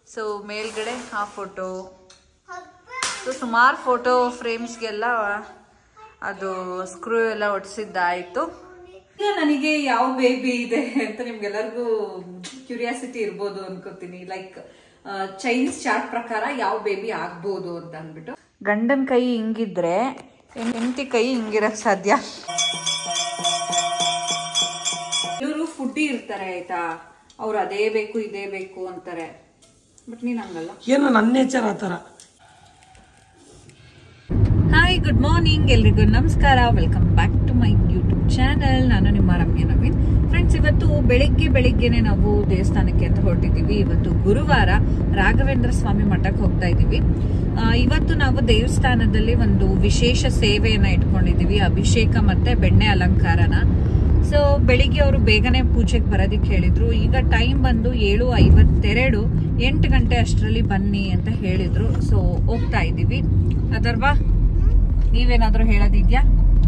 So ಮೇಲ್ಗಡೆ ಆ photo so ಸುಮಾರು ಫೋಟೋ ಫ್ರೇಮ್ಸ್ಗೆಲ್ಲ ಅದು ಸ್ಕ್ರೂ ಎಲ್ಲ ಒಡ್ಸಿದ್ದಾಯ್ತು ಈಗ ನನಗೆ ಯಾವ ಬೇಬಿ ಇದೆ ಅಂತ ನಿಮ್ಗೆಲ್ಲರಿಗೂ ಕ್ಯೂರಿಯಾಸಿಟಿ ಇರ್ಬೋದು ಅನ್ಕೋತೀನಿ ಲೈಕ್ ಚೈನೀಸ್ ಚಾರ್ಟ್ ಪ್ರಕಾರ ಯಾವ ಬೇಬಿ ಆಗ್ಬೋದು ಅಂತ ಅಂದ್ಬಿಟ್ಟು ಗಂಡನ ಕೈ ಹಿಂಗಿದ್ರೆ ಹೆಂಡತಿ ಕೈ ಹಿಂಗಿರಕ್ ಸಾಧ್ಯ ಇವರು ಫುಡ್ಡಿ ಇರ್ತಾರೆ ಆಯ್ತಾ ಅವ್ರು ಅದೇ ಬೇಕು ಇದೇ ಬೇಕು ಅಂತಾರೆ ಬಟ್ ನೀನ್ ಹಂಗಲ್ಲ ಏನೋ ನನ್ನ ನೇಚರ್ ಆ ಥರ ಹಾಯ್ ಗುಡ್ ಮಾರ್ನಿಂಗ್ ಎಲ್ರಿಗೂ ನಮಸ್ಕಾರ welcome back to my YouTube channel ನಾನು ನಿಮ್ಮ ರಮ್ಯ ನವೀನ್ ಫ್ರೆಂಡ್ಸ್ ಇವತ್ತು ಬೆಳಿಗ್ಗೆ ಬೆಳಿಗ್ಗೆನೆ ನಾವು ದೇವಸ್ಥಾನಕ್ಕೆ ಅಂತ ಹೊರಟಿದ್ದೀವಿ ಇವತ್ತು ಗುರುವಾರ ರಾಘವೇಂದ್ರ ಸ್ವಾಮಿ ಮಠಕ್ಕೆ ಹೋಗ್ತಾ ಇದ್ದೀವಿ ಆ, ಇವತ್ತು ನಾವು ದೇವಸ್ಥಾನದಲ್ಲಿ ಒಂದು ವಿಶೇಷ ಸೇವೆಯನ್ನ ಇಟ್ಕೊಂಡಿದ್ದೀವಿ ಅಭಿಷೇಕ ಮತ್ತೆ ಬೆಣ್ಣೆ ಅಲಂಕಾರನ ಸೊ ಬೆಳಿಗ್ಗೆ ಅವರು ಬೇಗನೆ ಪೂಜೆಗೆ ಬರೋದಕ್ಕೆ ಹೇಳಿದ್ರು ಈಗ ಟೈಮ್ ಬಂದು ಏಳು ಐವತ್ತೆರಡು ಎಂಟು ಗಂಟೆ ಅಷ್ಟರಲ್ಲಿ ಬನ್ನಿ ಅಂತ ಹೇಳಿದ್ರು ಸೊ ಹೋಗ್ತಾ ಇದ್ದೀವಿ ಅದರ್ವಾ ನೀವೇನಾದ್ರೂ ಹೇಳೋದಿದ್ಯಾ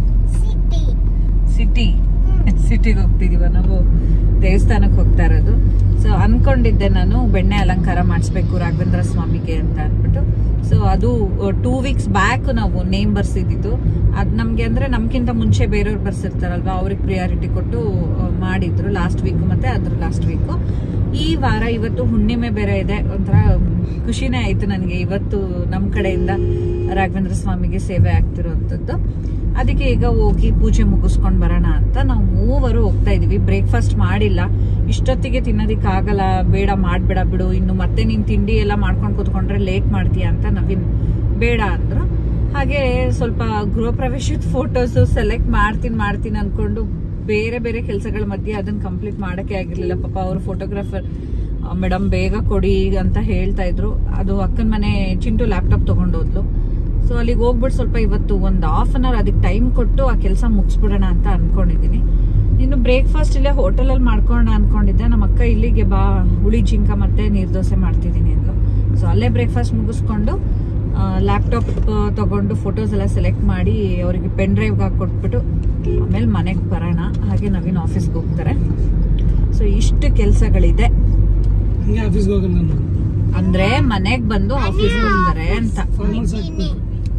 ಸಿಟಿ ಸಿಟಿಗೆ ಹೋಗ್ತಿದೀವ ನಾವು ದೇವಸ್ಥಾನಕ್ಕೆ ಹೋಗ್ತಾ ಇರೋದು ಸೊ ಅನ್ಕೊಂಡಿದ್ದೆ ನಾನು ಬೆಣ್ಣೆ ಅಲಂಕಾರ ಮಾಡಿಸ್ಬೇಕು ರಾಘವೇಂದ್ರ ಸ್ವಾಮಿಗೆ ಅಂತ ಅಂದ್ಬಿಟ್ಟು ಸೊ ಅದು ಟೂ ವೀಕ್ಸ್ ಬ್ಯಾಕ್ ನಾವು ನೇಮ್ ಬರ್ಸಿದ್ದು ಅದ್ ನಮ್ಗೆ ಅಂದ್ರೆ ನಮ್ಗಿಂತ ಮುಂಚೆ ಬೇರೆಯವ್ರು ಬರ್ಸಿರ್ತಾರಲ್ವಾ ಅವ್ರಿಗೆ ಪ್ರಿಯಾರಿಟಿ ಕೊಟ್ಟು ಆ, ಮಾಡಿದ್ರು ಲಾಸ್ಟ್ ವೀಕ್ ಮತ್ತೆ ಅದ್ರ ಲಾಸ್ಟ್ ವೀಕ್ ಈ ವಾರ ಇವತ್ತು ಹುಣ್ಣಿಮೆ ಬೇರೆ ಇದೆ ಒಂಥರ ಖುಷಿನೇ ಆಯ್ತು ನನಗೆ ಇವತ್ತು ನಮ್ಮ ಕಡೆಯಿಂದ ರಾಘವೇಂದ್ರ ಸ್ವಾಮಿಗೆ ಸೇವೆ ಆಗ್ತಿರೋಂಥದ್ದು ಅದಕ್ಕೆ ಈಗ ಹೋಗಿ ಪೂಜೆ ಮುಗಿಸ್ಕೊಂಡ್ ಬರೋಣ ಅಂತ ನಾವು ಮೂವರು ಹೋಗ್ತಾ ಇದೀವಿ ಬ್ರೇಕ್ಫಾಸ್ಟ್ ಮಾಡಿಲ್ಲ ಇಷ್ಟೊತ್ತಿಗೆ ತಿನ್ನೋದಿಕ್ಕಾಗಲ್ಲ ಬೇಡ ಮಾಡ್ಬೇಡ ಬಿಡು ಇನ್ನು ಮತ್ತೆ ನೀನ್ ತಿಂಡಿ ಎಲ್ಲ ಮಾಡ್ಕೊಂಡು ಕೂತ್ಕೊಂಡ್ರೆ ಲೇಟ್ ಮಾಡ್ತೀಯ ಅಂತ ನವೀನ್ ಬೇಡ ಅಂದ್ರು ಹಾಗೆ ಸ್ವಲ್ಪ ಗೃಹ ಪ್ರವೇಶದ ಫೋಟೋಸ್ ಸೆಲೆಕ್ಟ್ ಮಾಡ್ತೀನಿ ಮಾಡ್ತೀನಿ ಅನ್ಕೊಂಡು ಬೇರೆ ಬೇರೆ ಕೆಲಸಗಳ ಮಧ್ಯೆ ಅದನ್ನ ಕಂಪ್ಲೀಟ್ ಮಾಡಕ್ಕೆ ಆಗಿರ್ಲಿಲ್ಲ ಪಾಪ ಅವರು ಫೋಟೋಗ್ರಾಫರ್ ಮೇಡಮ್ ಬೇಗ ಕೊಡಿ ಅಂತ ಹೇಳ್ತಾ ಇದ್ರು ಅದು ಅಕ್ಕನ ಮನೆ ಚಿಂಟು ಲ್ಯಾಪ್ಟಾಪ್ ತಗೊಂಡೋದ್ಲು ಸೊ ಅಲ್ಲಿಗೆ ಹೋಗ್ಬಿಟ್ಟು ಸ್ವಲ್ಪ ಇವತ್ತು ಒಂದು ಹಾಫ್ ಅನ್ ಅವರ್ ಅದಕ್ಕೆ ಟೈಮ್ ಕೊಟ್ಟು ಆ ಕೆಲಸ ಮುಗಿಸ್ಬಿಡೋಣ ಅಂತ ಅನ್ಕೊಂಡಿದ್ದೀನಿ ಇನ್ನು ಬ್ರೇಕ್ಫಾಸ್ಟ್ ಇಲ್ಲೇ ಹೋಟೆಲಲ್ಲಿ ಮಾಡ್ಕೊಳ್ಳೋಣ ಅನ್ಕೊಂಡಿದ್ದೆ ನಮ್ಮ ಅಕ್ಕ ಇಲ್ಲಿಗೆ ಬಾ ಹುಳಿ ಜಿಂಕ ಮತ್ತೆ ನೀರ್ ದೋಸೆ ಮಾಡ್ತಿದ್ದೀನಿ ಅಂದ್ಲು ಸೊ ಅಲ್ಲೇ ಬ್ರೇಕ್ಫಾಸ್ಟ್ ಮುಗಿಸ್ಕೊಂಡು ಲ್ಯಾಪ್ಟಾಪ್ ತಗೊಂಡು ಫೋಟೋಸ್ ಎಲ್ಲ ಸೆಲೆಕ್ಟ್ ಮಾಡಿ ಅವರಿಗೆ ಪೆನ್ ಡ್ರೈವ್ಗೆ ಹಾಕೊಟ್ಬಿಟ್ಟು ಆಮೇಲೆ ಮನೆಗೆ ಬರೋಣ ಹಾಗೆ ನವೀನ್ ಆಫೀಸ್ಗೆ ಹೋಗ್ತಾರೆ ಸೊ ಇಷ್ಟು ಕೆಲಸಗಳಿದೆ ಹಂಗೆ ಆಫೀಸ್ಗೆ ಹೋಗಲ್ಲ ನಾನು ಅಂದ್ರೆ ಮನೆಗ್ ಬಂದು ಆಫೀಸ್ಗೆ ಹೋಗ್ತಾರೆ ಅಂತ ಫಾರ್ಮಲ್ಸ್ ಹಾಕ್ಬೇಕು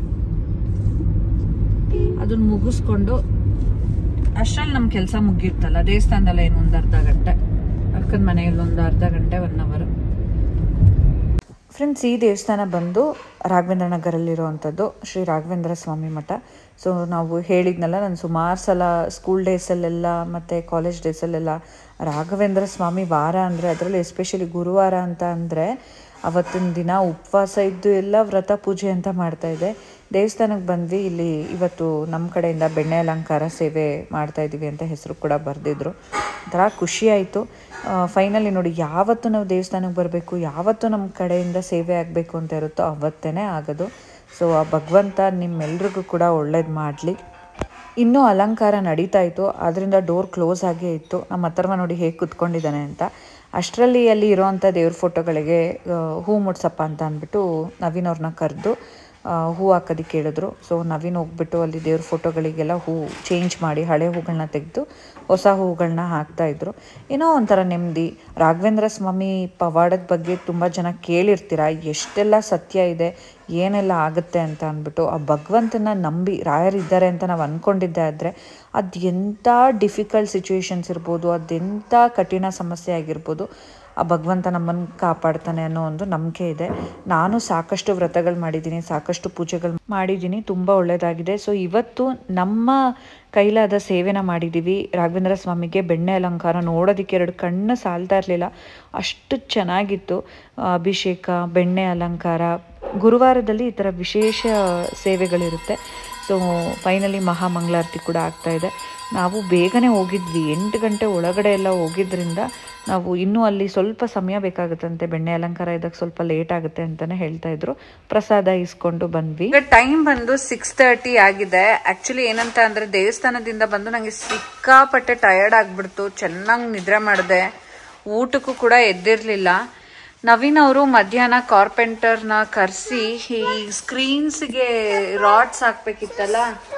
ಅದನ್ನ ಮುಗಿಸ್ಕೊಂಡು ಅಷ್ಟ್ರಲ್ಲಿ ನಮ್ ಕೆಲಸ ಮುಗಿರ್ತಲ್ಲ ದೇವಸ್ಥಾನದಲ್ಲ ಏನು ಒಂದ್ ಅರ್ಧ ಗಂಟೆ ಅಕ್ಕನ ಮನೆಯಲ್ಲಿ ಒಂದು ಅರ್ಧ ಗಂಟೆ ಒನ್ ಅವರ್ ಫ್ರೆಂಡ್ಸ್ ಈ ದೇವಸ್ಥಾನ ಬಂದು ರಾಘವೇಂದ್ರ ನಗರಲ್ಲಿರುವಂಥದ್ದು ಶ್ರೀ ರಾಘವೇಂದ್ರ ಸ್ವಾಮಿ ಮಠ ಸೊ ನಾವು ಹೇಳಿದ್ನಲ್ಲ ನಾನು ಸುಮಾರು ಸಲ ಸ್ಕೂಲ್ ಡೇಸಲ್ಲೆಲ್ಲ ಮತ್ತು ಕಾಲೇಜ್ ಡೇಸಲ್ಲೆಲ್ಲ ರಾಘವೇಂದ್ರ ಸ್ವಾಮಿ ವಾರ ಅಂದರೆ ಅದರಲ್ಲಿ ಎಸ್ಪೆಷಲಿ ಗುರುವಾರ ಅಂತ ಅಂದರೆ ಅವತ್ತಿನ ದಿನ ಉಪವಾಸ ಇದ್ದು ಎಲ್ಲ ವ್ರತ ಪೂಜೆ ಅಂತ ಮಾಡ್ತಾ ಇದ್ದೆ ದೇವಸ್ಥಾನಕ್ಕೆ ಬಂದ್ವಿ ಇಲ್ಲಿ ಇವತ್ತು ನಮ್ಮ ಕಡೆಯಿಂದ ಬೆಣ್ಣೆ ಅಲಂಕಾರ ಸೇವೆ ಮಾಡ್ತಾ ಇದ್ದೀವಿ ಅಂತ ಹೆಸರು ಕೂಡ ಬರೆದಿದ್ರು ಒಂಥರ ಖುಷಿ ಆಯಿತು ಫೈನಲಿ ನೋಡಿ ಯಾವತ್ತು ನಾವು ದೇವಸ್ಥಾನಕ್ಕೆ ಬರಬೇಕು ಯಾವತ್ತು ನಮ್ಮ ಕಡೆಯಿಂದ ಸೇವೆ ಆಗಬೇಕು ಅಂತ ಇರುತ್ತೋ ಅವತ್ತೇ ಆಗೋದು ಸೊ ಆ ಭಗವಂತ ನಿಮ್ಮೆಲ್ರಿಗೂ ಕೂಡ ಒಳ್ಳೇದು ಮಾಡಲಿ ಇನ್ನೂ ಅಲಂಕಾರ ನಡೀತಾ ಇತ್ತು ಅದರಿಂದ ಡೋರ್ ಕ್ಲೋಸ್ ಆಗೇ ಇತ್ತು ನಮ್ಮ ಹತ್ರವ ನೋಡಿ ಹೇಗೆ ಕುತ್ಕೊಂಡಿದ್ದಾನೆ ಅಂತ ಅಷ್ಟರಲ್ಲಿ ಅಲ್ಲಿ ಇರೋವಂಥ ದೇವ್ರ ಫೋಟೋಗಳಿಗೆ ಆ, ಹೂ ಮುಡ್ಸಪ್ಪ ಅಂತ ಅಂದ್ಬಿಟ್ಟು ನವೀನ್ ಅವ್ರನ್ನ ಕರೆದು ಹೂ ಹಾಕೋದಕ್ಕೆ ಹೇಳಿದ್ರು ಸೊ ನವೀನ್ ಹೋಗ್ಬಿಟ್ಟು ಅಲ್ಲಿ ದೇವ್ರ ಫೋಟೋಗಳಿಗೆಲ್ಲ ಹೂ ಚೇಂಜ್ ಮಾಡಿ ಹಳೆ ಹೂಗಳನ್ನ ತೆಗೆದು ಹೊಸ ಹೂಗಳನ್ನ ಹಾಕ್ತಾ ಇದ್ರು ಏನೋ ಒಂಥರ ನೆಮ್ಮದಿ ರಾಘವೇಂದ್ರ ಸ್ವಾಮಿ ಪವಾಡದ ಬಗ್ಗೆ ತುಂಬ ಜನ ಕೇಳಿರ್ತೀರ ಎಷ್ಟೆಲ್ಲ ಸತ್ಯ ಇದೆ ಏನೆಲ್ಲ ಆಗುತ್ತೆ ಅಂತ ಅಂದ್ಬಿಟ್ಟು ಆ ಭಗವಂತನ ನಂಬಿ ರಾಯರಿದ್ದಾರೆ ಅಂತ ನಾವು ಅಂದ್ಕೊಂಡಿದ್ದೆ ಆದರೆ ಅದು ಎಂಥ ಡಿಫಿಕಲ್ಟ್ ಸಿಚುವೇಶನ್ಸ್ ಇರ್ಬೋದು ಅದೆಂಥ ಕಠಿಣ ಸಮಸ್ಯೆ ಆಗಿರ್ಬೋದು ಆ ಭಗವಂತ ನಮ್ಮನ್ನು ಕಾಪಾಡ್ತಾನೆ ಅನ್ನೋ ಒಂದು ನಂಬಿಕೆ ಇದೆ ನಾನು ಸಾಕಷ್ಟು ವ್ರತಗಳು ಮಾಡಿದ್ದೀನಿ ಸಾಕಷ್ಟು ಪೂಜೆಗಳು ಮಾಡಿದ್ದೀನಿ ತುಂಬ ಒಳ್ಳೆಯದಾಗಿದೆ ಸೊ ಇವತ್ತು ನಮ್ಮ ಕೈಲಾದ ಸೇವೆನ ಮಾಡಿದ್ದೀವಿ ರಾಘವೇಂದ್ರ ಸ್ವಾಮಿಗೆ ಬೆಣ್ಣೆ ಅಲಂಕಾರ ನೋಡೋದಕ್ಕೆ ಎರಡು ಕಣ್ಣು ಸಾಲ್ತಾ ಇರಲಿಲ್ಲ ಅಷ್ಟು ಚೆನ್ನಾಗಿತ್ತು ಆ, ಅಭಿಷೇಕ ಬೆಣ್ಣೆ ಅಲಂಕಾರ ಗುರುವಾರದಲ್ಲಿ ಈ ಥರ ವಿಶೇಷ ಸೇವೆಗಳಿರುತ್ತೆ ಸೊ ಫೈನಲಿ ಮಹಾಮಂಗಳಾರತಿ ಕೂಡ ಆಗ್ತಾ ಇದೆ ನಾವು ಬೇಗನೆ ಹೋಗಿದ್ವಿ ಎಂಟು ಗಂಟೆ ಒಳಗಡೆ ಎಲ್ಲ ಹೋಗಿದ್ರಿಂದ ನಾವು ಇನ್ನೂ ಅಲ್ಲಿ ಸ್ವಲ್ಪ ಸಮಯ ಬೇಕಾಗುತ್ತಂತೆ ಬೆಣ್ಣೆ ಅಲಂಕಾರ ಇದ್ದಕ್ಕೆ ಸ್ವಲ್ಪ ಲೇಟ್ ಆಗುತ್ತೆ ಅಂತಾನೆ ಹೇಳ್ತಾ ಇದ್ರು ಪ್ರಸಾದ ಇಸ್ಕೊಂಡು ಬಂದ್ವಿ ಈಗ ಟೈಮ್ ಬಂದು ಸಿಕ್ಸ್ ತರ್ಟಿ ಆಗಿದೆ ಆಕ್ಚುಲಿ ಏನಂತ ಅಂದ್ರೆ ದೇವಸ್ಥಾನದಿಂದ ಬಂದು ನಂಗೆ ಸಿಕ್ಕಾಪಟ್ಟೆ ಟಯರ್ಡ್ ಆಗ್ಬಿಡ್ತು ಚೆನ್ನಾಗಿ ನಿದ್ರೆ ಮಾಡಿದೆ ಊಟಕ್ಕೂ ಕೂಡ ಎದ್ದಿರ್ಲಿಲ್ಲ ನವೀನ್ ಅವರು ಮಧ್ಯಾಹ್ನ ಕಾರ್ಪೆಂಟರ್ನ ಕರೆಸಿ ಈ ಸ್ಕ್ರೀನ್ಸ್ಗೆ ರಾಡ್ಸ್ ಹಾಕ್ಬೇಕಿತ್ತಲ್ಲ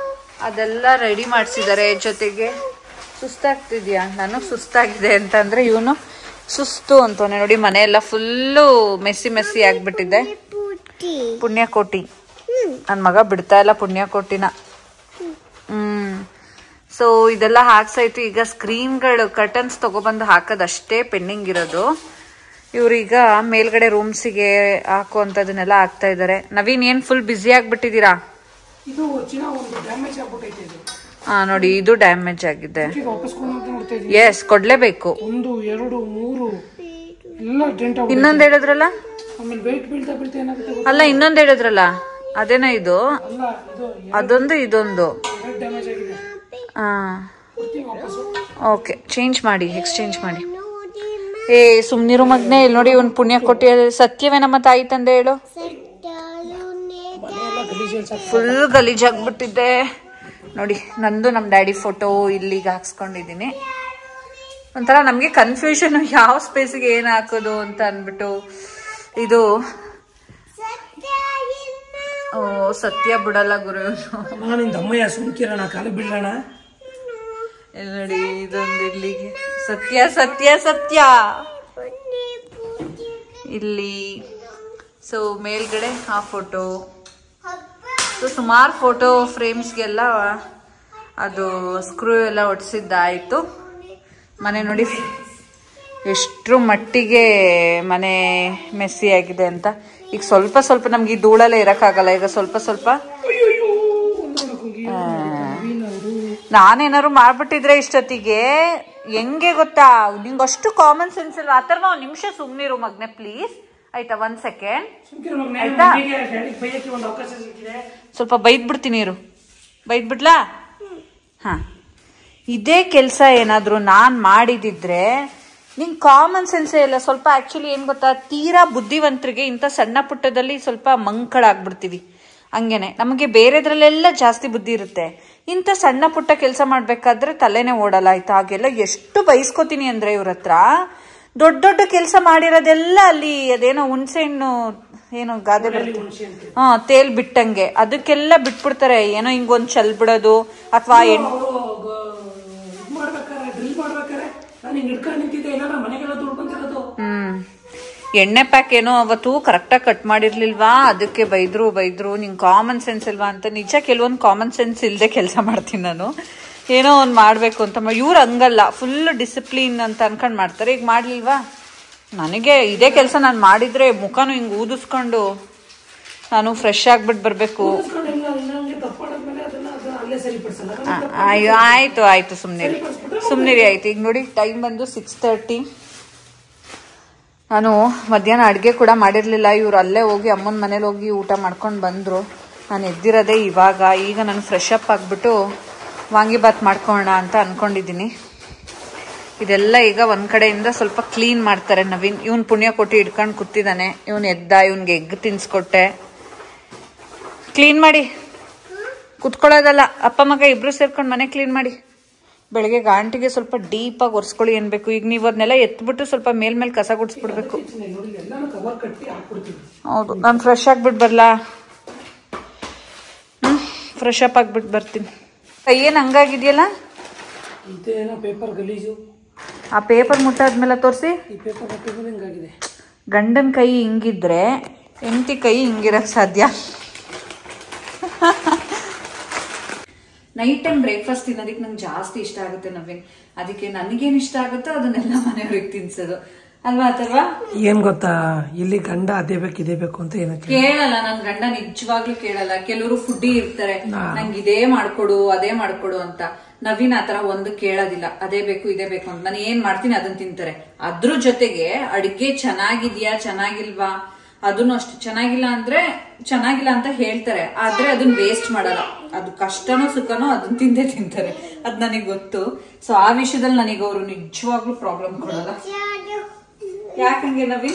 ಅದೆಲ್ಲ ರೆಡಿ ಮಾಡಿಸಿದ್ದಾರೆ ಜೊತೆಗೆ ಸುಸ್ತಾಗ್ತಿದ್ಯಾ ನಾನು ಸುಸ್ತಾಗಿದೆ ಅಂತಂದ್ರೆ ಇವನು ಸುಸ್ತು ಅಂತಾನೆ ನೋಡಿ ಮನೆ ಎಲ್ಲ ಫುಲ್ಲು ಮೆಸ್ಸಿ ಮೆಸ್ಸಿ ಆಗ್ಬಿಟ್ಟಿದೆ ಪುಣ್ಯಕೋಟಿ ನನ್ನ ಮಗ ಬಿಡ್ತಾ ಇಲ್ಲ ಪುಣ್ಯಕೋಟಿನ ಹ್ಮ್ ಸೊ ಇದೆಲ್ಲ ಹಾಕ್ಸಾಯ್ತು ಈಗ ಸ್ಕ್ರೀನ್ಗಳು ಕರ್ಟನ್ಸ್ ತಗೊಬಂದು ಹಾಕೋದಷ್ಟೇ ಪೆಂಡಿಂಗ್ ಇರೋದು ಇವ್ರೀಗ ಮೇಲ್ಗಡೆ ರೂಮ್ಸಿಗೆ ಹಾಕುವಂಥದ್ದನ್ನೆಲ್ಲ ಹಾಕ್ತಾ ಇದ್ದಾರೆ ನವೀನ್ ಏನ್ ಫುಲ್ ಬ್ಯುಸಿ ಆಗ್ಬಿಟ್ಟಿದ್ದೀರಾ ಇದು ಚಿನ್ನ ಒಂದು ಡ್ಯಾಮೇಜ್ ಆಗ್ಬಿಟ್ಟೈತೆ ಇದು ಹಾ ನೋಡಿ ಇದು ಡ್ಯಾಮೇಜ್ ಆಗಿದೆ ಈಗ ವಾಪಸ್ ಕೊಂಡು ಅಂತ ನೋಡ್ತಾ ಇದೀನಿ ಎಸ್ ಕೊಡ್ಲೇಬೇಕು ಒಂದು ಎರಡು ಮೂರು ಎಲ್ಲ ಡೆಂಟ್ ಆಗ್ಬಿಟ್ಟೈತೆ ಇನ್ನೊಂದ್ ಹೇಳಿದ್ರಲ್ಲ ಆಮೇಲೆ ವೆಯ್ಟ್ ಬೀಳ್ತಾ ಬೀಳ್ತಾ ಏನಾಗುತ್ತೆ ಗೊತ್ತಾ? ಅಲ್ಲ ಇನ್ನೊಂದ್ ಹೇಳಿದ್ರಲ್ಲ ಅದೇನಾ ಇದು ಅಲ್ಲ ಇದು ಅದೊಂದು ಇದೊಂದು ಎರಡು ಡ್ಯಾಮೇಜ್ ಆಗಿದೆ ಹಾ ಕೊಡ್ತೀವಿ ವಾಪಸ್ಸು ಓಕೆ ಚೇಂಜ್ ಮಾಡಿ ಎಕ್ಸ್ಚೇಂಜ್ ಮಾಡಿ ಏ ಸುಮ್ನಿರು ಮಗ್ನೆ ಇಲ್ಲಿ ನೋಡಿ ಇವ್ನ್ ಪುಣ್ಯ ಕೊಟ್ಟಿ ಸತ್ಯವೇ ನಮ್ಮ ತಾಯಿ ತಂದೆ ಹೇಳು ಮನೆ ಎಲ್ಲ ಗಲೀಜು ಸಾಕು ಫುಲ್ ಗಲೀಜಾಗ್ಬಿಟ್ಟಿದ್ದೆ ನೋಡಿ ನಂದು ನಮ್ಮ ಡ್ಯಾಡಿ ಫೋಟೋ ಇಲ್ಲಿಗೆ ಹಾಕ್ಸ್ಕೊಂಡಿದ್ದೀನಿ ಒಂಥರ ನಮಗೆ ಕನ್ಫ್ಯೂಷನ್ ಯಾವ ಸ್ಪೇಸಿಗೆ ಏನು ಹಾಕೋದು ಅಂತ ಅಂದ್ಬಿಟ್ಟು ಇದು ಓ ಸತ್ಯ ಬಿಡಲ್ಲ ಗುರು ಇವ್ನು. ನಾನು ದಮ್ಮಯ್ಯ ಸುಮ್ಕಿರೋಣ ಕಾಲ ಬೀಳೋಣ ಇಲ್ಲಿ ನೋಡಿ ಇದೊಂದು ಇಲ್ಲಿಗೆ ಸತ್ಯ ಸತ್ಯ ಸತ್ಯ ಇಲ್ಲಿ ಸೊ ಮೇಲ್ಗಡೆ ಆ ಫೋಟೋ ಸೊ ಸುಮಾರು ಫೋಟೋ ಫ್ರೇಮ್ಸ್ಗೆಲ್ಲ ಅದು ಸ್ಕ್ರೂ ಎಲ್ಲ ಒಡ್ಸಿದ್ದಾಯಿತು ಮನೆ ನೋಡಿ ಎಷ್ಟರ ಮಟ್ಟಿಗೆ ಮನೆ ಮೆಸ್ಸಿ ಆಗಿದೆ ಅಂತ ಈಗ ಸ್ವಲ್ಪ ಸ್ವಲ್ಪ ನಮ್ಗೆ ಈ ಧೂಳಲ್ಲೇ ಇರೋಕ್ಕಾಗಲ್ಲ ಈಗ ಸ್ವಲ್ಪ ಸ್ವಲ್ಪ ನಾನೇನಾದ್ರು ಮಾಡ್ಬಿಟ್ಟಿದ್ರೆ ಇಷ್ಟೊತ್ತಿಗೆ ಹೆಂಗೆ ಗೊತ್ತಾ ನಿಂಗೆ ಅಷ್ಟು ಕಾಮನ್ ಸೆನ್ಸ್ ಇಲ್ವಾ ಆ ಥರ ಒಂದು ನಿಮಿಷ ಸುಮ್ಮನಿರು ಮಗ್ನೆ ಪ್ಲೀಸ್ ಆಯ್ತಾ ಒಂದ್ ಸೆಕೆಂಡ್ ಸುಮ್ಕಿರೋ ಮಗನೇ, ಆಯ್ತಾ? ಹೀಗೆ ಡ್ಯಾಡಿಗೆ ಬೈಯಕ್ಕೆ ಒಂದು ಅವಕಾಶ ಸಿಕ್ಕಿದೆ ಸ್ವಲ್ಪ ಬೈದ್ ಬಿಡ್ತೀನಿ ಇರು ಬೈದ್ ಬಿಡ್ಲಾ ಹಾ ಇದೇ ಕೆಲಸ ಏನಾದ್ರು ನಾನ್ ಮಾಡಿದಿದ್ರೆ ನಿಂಗೆ ಕಾಮನ್ ಸೆನ್ಸೇ ಇಲ್ಲ ಸ್ವಲ್ಪ ಆಕ್ಚುಲಿ ಏನ್ ಗೊತ್ತಾ ತೀರಾ ಬುದ್ಧಿವಂತರಿಗೆ ಇಂಥ ಸಣ್ಣ ಪುಟ್ಟದಲ್ಲಿ ಸ್ವಲ್ಪ ಮಂಕಳಾಗ್ಬಿಡ್ತೀವಿ ಹಂಗೇನೆ ನಮಗೆ ಬೇರೆದ್ರಲ್ಲೆಲ್ಲ ಜಾಸ್ತಿ ಬುದ್ಧಿ ಇರುತ್ತೆ ಇಂಥ ಸಣ್ಣ ಪುಟ್ಟ ಕೆಲಸ ಮಾಡ್ಬೇಕಾದ್ರೆ ತಲೆನೇ ಓಡಲ್ಲ ಆಯ್ತಾ ಹಾಗೆಲ್ಲ ಎಷ್ಟು ಬೈಸ್ಕೋತೀನಿ ಅಂದ್ರೆ ಇವ್ರ ಹತ್ರ ದೊಡ್ಡ ದೊಡ್ಡ ಕೆಲಸ ಮಾಡಿರೋದೆಲ್ಲ ಅಲ್ಲಿ ಅದೇನೋ ಹುಣಸೆ ಹಣ್ಣು ಏನೋ ಗಾದೆ ಬರುತ್ತೆ ಹಾ ತೇಲ್ ಬಿಟ್ಟಂಗೆ ಅದಕ್ಕೆಲ್ಲ ಬಿಟ್ಬಿಡ್ತಾರೆ ಏನೋ ಹಿಂಗೊಂದ್ ಚಲ್ ಬಿಡೋದು ಅಥವಾ ಎಣ್ ಅವರು ಇದು ಮಾಡ್ಬೇಕಾರೆ ಡ್ರಿಲ್ ಮಾಡ್ಬೇಕಾರೆ ನಾನು ಹಿಂಗೆ ಹಿಡ್ಕೊಂಡು ನಿಂತಿದ್ದೆ ಏನಾರ ಮನೆಗೆಲ್ಲ ದುಡ್ಕೊಂತಿರೋದು ಹ್ಮ್ ಎಣ್ಣೆ ಪ್ಯಾಕ್ ಏನೋ ಅವತ್ತು ಕರೆಕ್ಟಾಗಿ ಕಟ್ ಮಾಡಿರ್ಲಿಲ್ವಾ ಅದಕ್ಕೆ ಬೈದ್ರು ಬೈದ್ರು ನಿಂಗೆ ಕಾಮನ್ ಸೆನ್ಸ್ ಇಲ್ವಾ ಅಂತ ನಿಜ ಕೆಲವೊಂದು ಕಾಮನ್ ಸೆನ್ಸ್ ಇಲ್ಲದೆ ಕೆಲಸ ಮಾಡ್ತೀನಿ ನಾನು ಏನೋ ಒಂದು ಮಾಡಬೇಕು ಅಂತ ಇವ್ರು ಹಂಗಲ್ಲ ಫುಲ್ ಡಿಸಿಪ್ಲಿನ್ ಅಂತ ಅನ್ಕೊಂಡ್ ಮಾಡ್ತಾರೆ ಈಗ ಮಾಡ್ಲಿಲ್ವಾ ನನಗೆ ಇದೇ ಕೆಲಸ ನಾನು ಮಾಡಿದ್ರೆ ಮುಖನೂ ಹಿಂಗೆ ಊದಿಸ್ಕೊಂಡು ನಾನು ಫ್ರೆಶ್ ಆಗ್ಬಿಟ್ಟು ಬರಬೇಕು ಇಲ್ಲ ಇನ್ನೊಂಗೆ ತಪ್ಪು ಮಾಡಿದ್ಮೇಲೆ ಅದನ್ನ ಅದನ್ನ ಅಲ್ಲೇ ಸರಿಪಡಿಸಲ್ಲ ಅಯ್ಯೋ ಆಯ್ತು ಆಯ್ತು ಸುಮ್ಮನಿರಿ ಸುಮ್ಮನಿರಿ ಆಯ್ತು ಈಗ ನೋಡಿ ಟೈಮ್ ಬಂದು ಸಿಕ್ಸ್ ತರ್ಟಿ ನಾನು ಮಧ್ಯಾಹ್ನ ಅಡುಗೆ ಕೂಡ ಮಾಡಿರಲಿಲ್ಲ ಇವ್ರು ಅಲ್ಲೇ ಹೋಗಿ ಅಮ್ಮನ ಮನೇಲಿ ಹೋಗಿ ಊಟ ಮಾಡ್ಕೊಂಡು ಬಂದರು ನಾನು ಎದ್ದಿರೋದೇ ಇವಾಗ ಈಗ ನಾನು ಫ್ರೆಶ್ ಅಪ್ ಆಗಿಬಿಟ್ಟು ವಾಂಗಿಬಾತ್ ಮಾಡ್ಕೊಳ್ಳೋಣ ಅಂತ ಅಂದ್ಕೊಂಡಿದ್ದೀನಿ ಇದೆಲ್ಲ ಈಗ ಒಂದ್ ಕಡೆಯಿಂದ ಸ್ವಲ್ಪ ಕ್ಲೀನ್ ಮಾಡ್ತಾರೆ ನವೀನ್ ಇವನ್ ಪುಣ್ಯ ಕೊಟ್ಟು ಇಟ್ಕೊಂಡು ಕೂತಿದ್ದಾನೆ ಇವನ್ ಎದ್ದ ಇವನ್ಗೆ ಎಗ್ ತಿನ್ಸ್ಕೊಟ್ಟೆ ಕ್ಲೀನ್ ಮಾಡಿ ಕುತ್ಕೊಳ್ಳೋದಲ್ಲ ಅಪ್ಪ ಮಗ ಇಬ್ರು ಸೇರ್ಕೊಂಡು ಮನೆ ಕ್ಲೀನ್ ಮಾಡಿ ಬೆಳಗ್ಗೆ ಗಾಂಟಿಗೆ ಸ್ವಲ್ಪ ಡೀಪಾಗಿ ಒರೆಸ್ಕೊಳ್ಳಿ ಅನ್ಬೇಕು ಈಗ ನೀವು ಅದನ್ನೆಲ್ಲ ಎತ್ಬಿಟ್ಟು ಸ್ವಲ್ಪ ಮೇಲ್ ಮೇಲೆ ಕಸ ಗುಡಿಸ್ಬಿಡ್ಬೇಕು ನೋಡಿ ಎಲ್ಲಾನು ಕವರ್ ಕಟ್ಟಿ ಹಾಕ್ಬಿಡ್ತೀವಿ ಹೌದು ನಾನು ಫ್ರೆಶ್ ಆಗ್ಬಿಟ್ಟು ಬರಲಾ ಹ್ಞೂ ಫ್ರೆಶ್ ಅಪ್ ಆಗ್ಬಿಟ್ಟು ಬರ್ತೀನಿ ಕೈ ಏನು ಹಂಗಾಗಿದೆಯಲ್ಲ ಇದೇನೋ ಪೇಪರ್ ಗಲೀಜು ಆ ಪೇಪರ್ ಮುಟ್ಟಾದ್ಮೇಲೆ ತೋರಿಸಿ ಈ ಪೇಪರ್ ಹಾಕಿದ್ರೆ ಹಿಂಗಾಗಿದೆ ಗಂಡನ ಕೈ ಹಿಂಗಿದ್ರೆ ಹೆಂಡತಿ ಕೈ ಹಿಂಗಿರಕ್ ಸಾಧ್ಯ ನೈಟ್ ಟೈಮ್ ಬ್ರೇಕ್ಫಾಸ್ಟ್ ತಿನ್ನೋದಕ್ಕೆ ನಂಗೆ ಜಾಸ್ತಿ ಇಷ್ಟ ಆಗುತ್ತೆ ನವೀನ್ ಅದಕ್ಕೆ ನನಗೇನು ಇಷ್ಟ ಆಗುತ್ತೋ ಅದನ್ನೆಲ್ಲ ಮನೆಯವ್ರಿಗೆ ತಿನ್ಸೋದು ಅಲ್ವಾ ಅಥರ್ವಾ ಏನ್ ಗೊತ್ತಾ ಇಲ್ಲಿ ಗಂಡ ಅದೇ ಬೇಕು ಇದೇ ಬೇಕು ಅಂತ ಏನಕ್ಕೆ ಕೇಳಲ್ಲ ನನ್ ಗಂಡ ನಿಜವಾಗ್ಲೂ ಕೇಳಲ್ಲ ಕೆಲವರು ಫುಡ್ಡಿ ಇರ್ತಾರೆ ನಂಗೆ ಇದೇ ಮಾಡ್ಕೊಡು ಅದೇ ಮಾಡ್ಕೊಡು ಅಂತ ನವೀನ್ ಆತರ ಒಂದು ಕೇಳೋದಿಲ್ಲ ಅದೇ ಬೇಕು ಇದೇ ಬೇಕು ಅಂತ ನಾನು ಏನ್ ಮಾಡ್ತೀನಿ ಅದನ್ನ ತಿಂತಾರೆ ಅದ್ರ ಜೊತೆಗೆ ಅಡಿಗೆ ಚೆನ್ನಾಗಿದ್ಯಾ ಚೆನ್ನಾಗಿಲ್ವಾ ಅದನ್ನು ಅಷ್ಟು ಚೆನ್ನಾಗಿಲ್ಲ ಅಂದ್ರೆ ಚೆನ್ನಾಗಿಲ್ಲ ಅಂತ ಹೇಳ್ತಾರೆ ಆದ್ರೆ ಅದನ್ನ ವೇಸ್ಟ್ ಮಾಡಲ್ಲ ಅದು ಕಷ್ಟನೋ ಸುಖನೋ ಅದನ್ನ ತಿಂದೇ ತಿಂತಾರೆ ಅದ್ ನನಗೆ ಗೊತ್ತು ಸೊ ಆ ವಿಷಯದಲ್ಲಿ ನನಗೆ ಅವರು ನಿಜವಾಗ್ಲೂ ಪ್ರಾಬ್ಲಮ್ ಕೊಡಲ್ಲ ಯಾಕಂಗೆ ನವೀನ್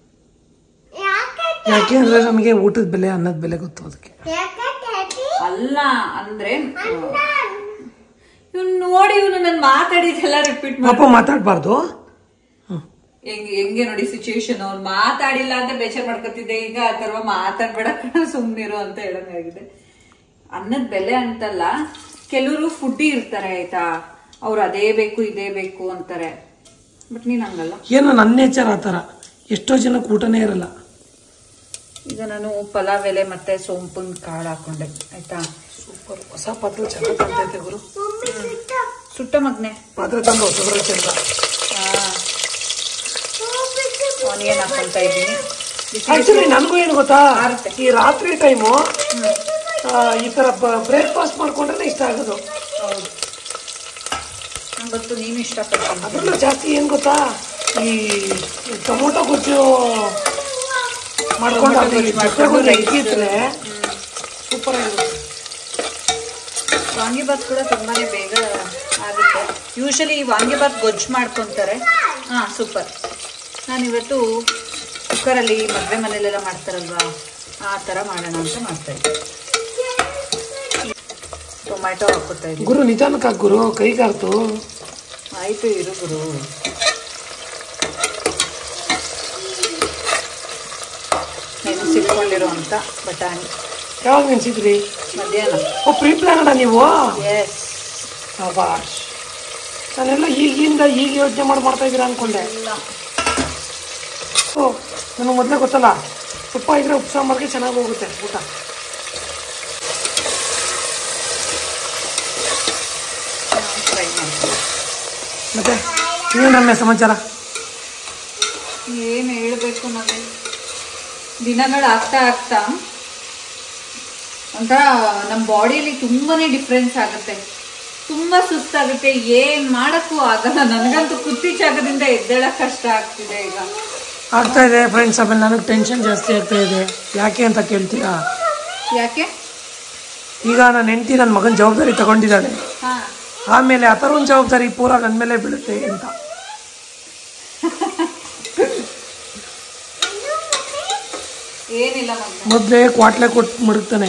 ಯಾಕೆ ಅಂದ್ರೆ ನಮಗೆ ಊಟದ ಬೆಲೆ ಅನ್ನದ ಬೆಲೆ ಗೊತ್ತು ಅದಕ್ಕೆ ಅಲ್ಲ ಅಂದ್ರೆ ಇವ್ನು ನೋಡಿ ಇವನು ನಾನು ಮಾತಾಡಿದೆಲ್ಲ ರಿಪೀಟ್ ಮಾಡಿ ಪಾಪ ಮಾತಾಡ್ಬಾರ್ದು ಹೆಂಗೆ ಹೆಂಗೆ ನೋಡಿ ಸಿಚುವೇಶನ್ ಅವ್ರು ಮಾತಾಡಿಲ್ಲ ಅಂತ ಬೇಜಾರ್ ಮಾಡ್ಕೊತಿದ್ದೆ ಈಗ ಆ ಥರ ಮಾತಾಡ್ಬೇಡ ಕಣ ಸುಮ್ನಿರು ಅಂತ ಹೇಳಂಗಾಗಿದೆ ಅನ್ನದ ಬೆಲೆ ಅಂತಲ್ಲ ಕೆಲವರು ಫುಡ್ಡಿ ಇರ್ತಾರೆ ಆಯ್ತಾ ಅವ್ರು ಅದೇ ಬೇಕು ಇದೇ ಬೇಕು ಅಂತಾರೆ ಬಟ್ ನೀನು ಹಂಗಲ್ಲ ಏನೋ ನನ್ನ ನೇಚರ್ ಆ ಥರ ಎಷ್ಟೋ ಜನಕ್ಕೆ ಊಟನೇ ಇರಲ್ಲ ಈಗ ನಾನು ಪಲಾವ್ ಎಲೆ ಮತ್ತೆ ಸೋಂಪಿನ ಕಾಳು ಹಾಕೊಂಡೆ ಆಯ್ತಾ ಸೂಪರ್ ಹೊಸ ಪಾತ್ರೆ ಚೆನ್ನಾಗಿ ಕಾಣ್ತೈತೆ ಗುರು ಸುಟ್ಟ ಮಗ್ನೆ ಪಾತ್ರೆ ತಂದು ಹೊಸದ್ರಲ್ಲಿ ಚೆಂದ ಆನಿಯನ್ ಹಾಕೊಂತ ಇದ್ದೀನಿ ಆಕ್ಚುಲಿ ನನಗೂ ಏನು ಗೊತ್ತಾ ಆರುತ್ತೆ. ಈ ರಾತ್ರಿ ಟೈಮು ಈ ಥರ ಬ್ರೇಕ್ಫಾಸ್ಟ್ ಮಾಡ್ಕೊಂಡ್ರೆ ಇಷ್ಟ ಆಗೋದು ಹೌದು ನಂಗೆ ಗೊತ್ತು ನೀನು ಇಷ್ಟಪಡ್ತೀನಿ ಅದರಲ್ಲೂ ಜಾಸ್ತಿ ಏನು ಗೊತ್ತಾ ಈ ಟೊಮೊಟೊ ಗೊಜ್ಜು ಮಾಡ್ಕೊಂಡು ಟೊಮೊಟೊ ಅಲ್ಲಿ ಗೊಜ್ಜು ಜೊತೆ ಮಾಡ್ಕೊಂಡು ಒಂದು rice. ಇಕ್ಕಿದ್ರೆ ಸೂಪರ್ ಆಗಿರುತ್ತೆ ವಾಂಗಿಬಾತ್ ಕೂಡ ತುಂಬಾನೇ ಬೇಗ ಆಗುತ್ತೆ ಯೂಶಲಿ ವಾಂಗಿಬಾತ್ ಗೊಜ್ಜು ಮಾಡ್ಕೊತಾರೆ ಹಾಂ ಸೂಪರ್ ನಾನಿವತ್ತು ಕುಕ್ಕರಲ್ಲಿ ಮದುವೆ ಮನೇಲೆಲ್ಲ ಮಾಡ್ತಾರಲ್ವಾ ಆ ಥರ ಮಾಡೋಣ ಅಂತ ಮಾಡ್ತಾ ಇದ್ದೆ ಟೊಮ್ಯಾಟೊ ಹಾಕೋತಾ ಇದ್ದೀನಿ ಗುರು ನಿಧಾನಕ್ಕೆ ಹಾಕ್ ಗುರು ಕೈಗಾರ್ತು ಆಯಿತು ಇರು ಗುರು ನೆನೆಸಿಟ್ಕೊಂಡಿರೋ ಅಂತ ಬಟಾಣಿ ಯಾವಾಗ ನೆನ್ಸಿದ್ರಿ ಮಧ್ಯಾಹ್ನ ಓ ಪ್ರೀ ಪ್ಲಾನ್ ನೀವು ಎಸ್ ಶಬಾಷ್ ನಾನೆಲ್ಲ ಈಗಿಂದ ಈಗ ಯೋಚನೆ ಮಾಡಿ ಮಾಡ್ತಾ ಇದ್ದೀರಾ ಅನ್ಕೊಂಡೆ ಇಲ್ಲ ಓ ನನಗೆ ಮೊದಲೇ ಗೊತ್ತಲ್ಲ ತುಪ್ಪ ಇದ್ರೆ ಉಪ್ಪು ಸಾಂಬಾರ್ಗೆ ಚೆನ್ನಾಗಿ ಹೋಗುತ್ತೆ ಊಟ ಫ್ರೈ ಮಾಡ್ತೀನಿ ಮತ್ತೆ ಇನ್ನೇನನ್ನ ಸಮಾಚಾರ ಏನು ಹೇಳಬೇಕು ನನಗೆ ದಿನಗಳು ಆಗ್ತಾ ಆಗ್ತಾ ಒಂಥರ ನಮ್ಮ ಬಾಡಿಯಲ್ಲಿ ತುಂಬಾನೇ ಡಿಫ್ರೆನ್ಸ್ ಆಗುತ್ತೆ ತುಂಬಾ ಸುಸ್ತಾಗುತ್ತೆ ಏನ್ ಮಾಡಕ್ಕೂ ಆಗಲ್ಲ ನನಗಂತೂ ಕುತ್ತಿ ಜಾಗದಿಂದ ಎದ್ದೇಳಕ್ ಕಷ್ಟ ಆಗ್ತಿದೆ ಈಗ ಆಗ್ತಾ ಇದೆ ಫ್ರೆಂಡ್ಸ್ ಆಮೇಲೆ ನನಗೆ ಟೆನ್ಷನ್ ಜಾಸ್ತಿ ಆಗ್ತಾ ಇದೆ ಯಾಕೆ ಅಂತ ಕೇಳ್ತೀರಾ ಯಾಕೆ ಈಗ ನನ್ನ ಹೆಂಡತಿ ನನ್ನ ಮಗನ ಜವಾಬ್ದಾರಿ ತಗೊಂಡಿದ್ದಾಳೆ ಹಾ ಆಮೇಲೆ ಆ ಥರ ಒಂದು ಜವಾಬ್ದಾರಿ ಪೂರಾ ನನ್ನ ಮೇಲೆ ಬೀಳುತ್ತೆ ಅಂತ ಏನಿಲ್ಲ ಮಗ ಮೊದಲೇ ಕ್ವಾಟ್ಲೆ ಕೊಟ್ಟು ಮಡಗ್ತಾನೆ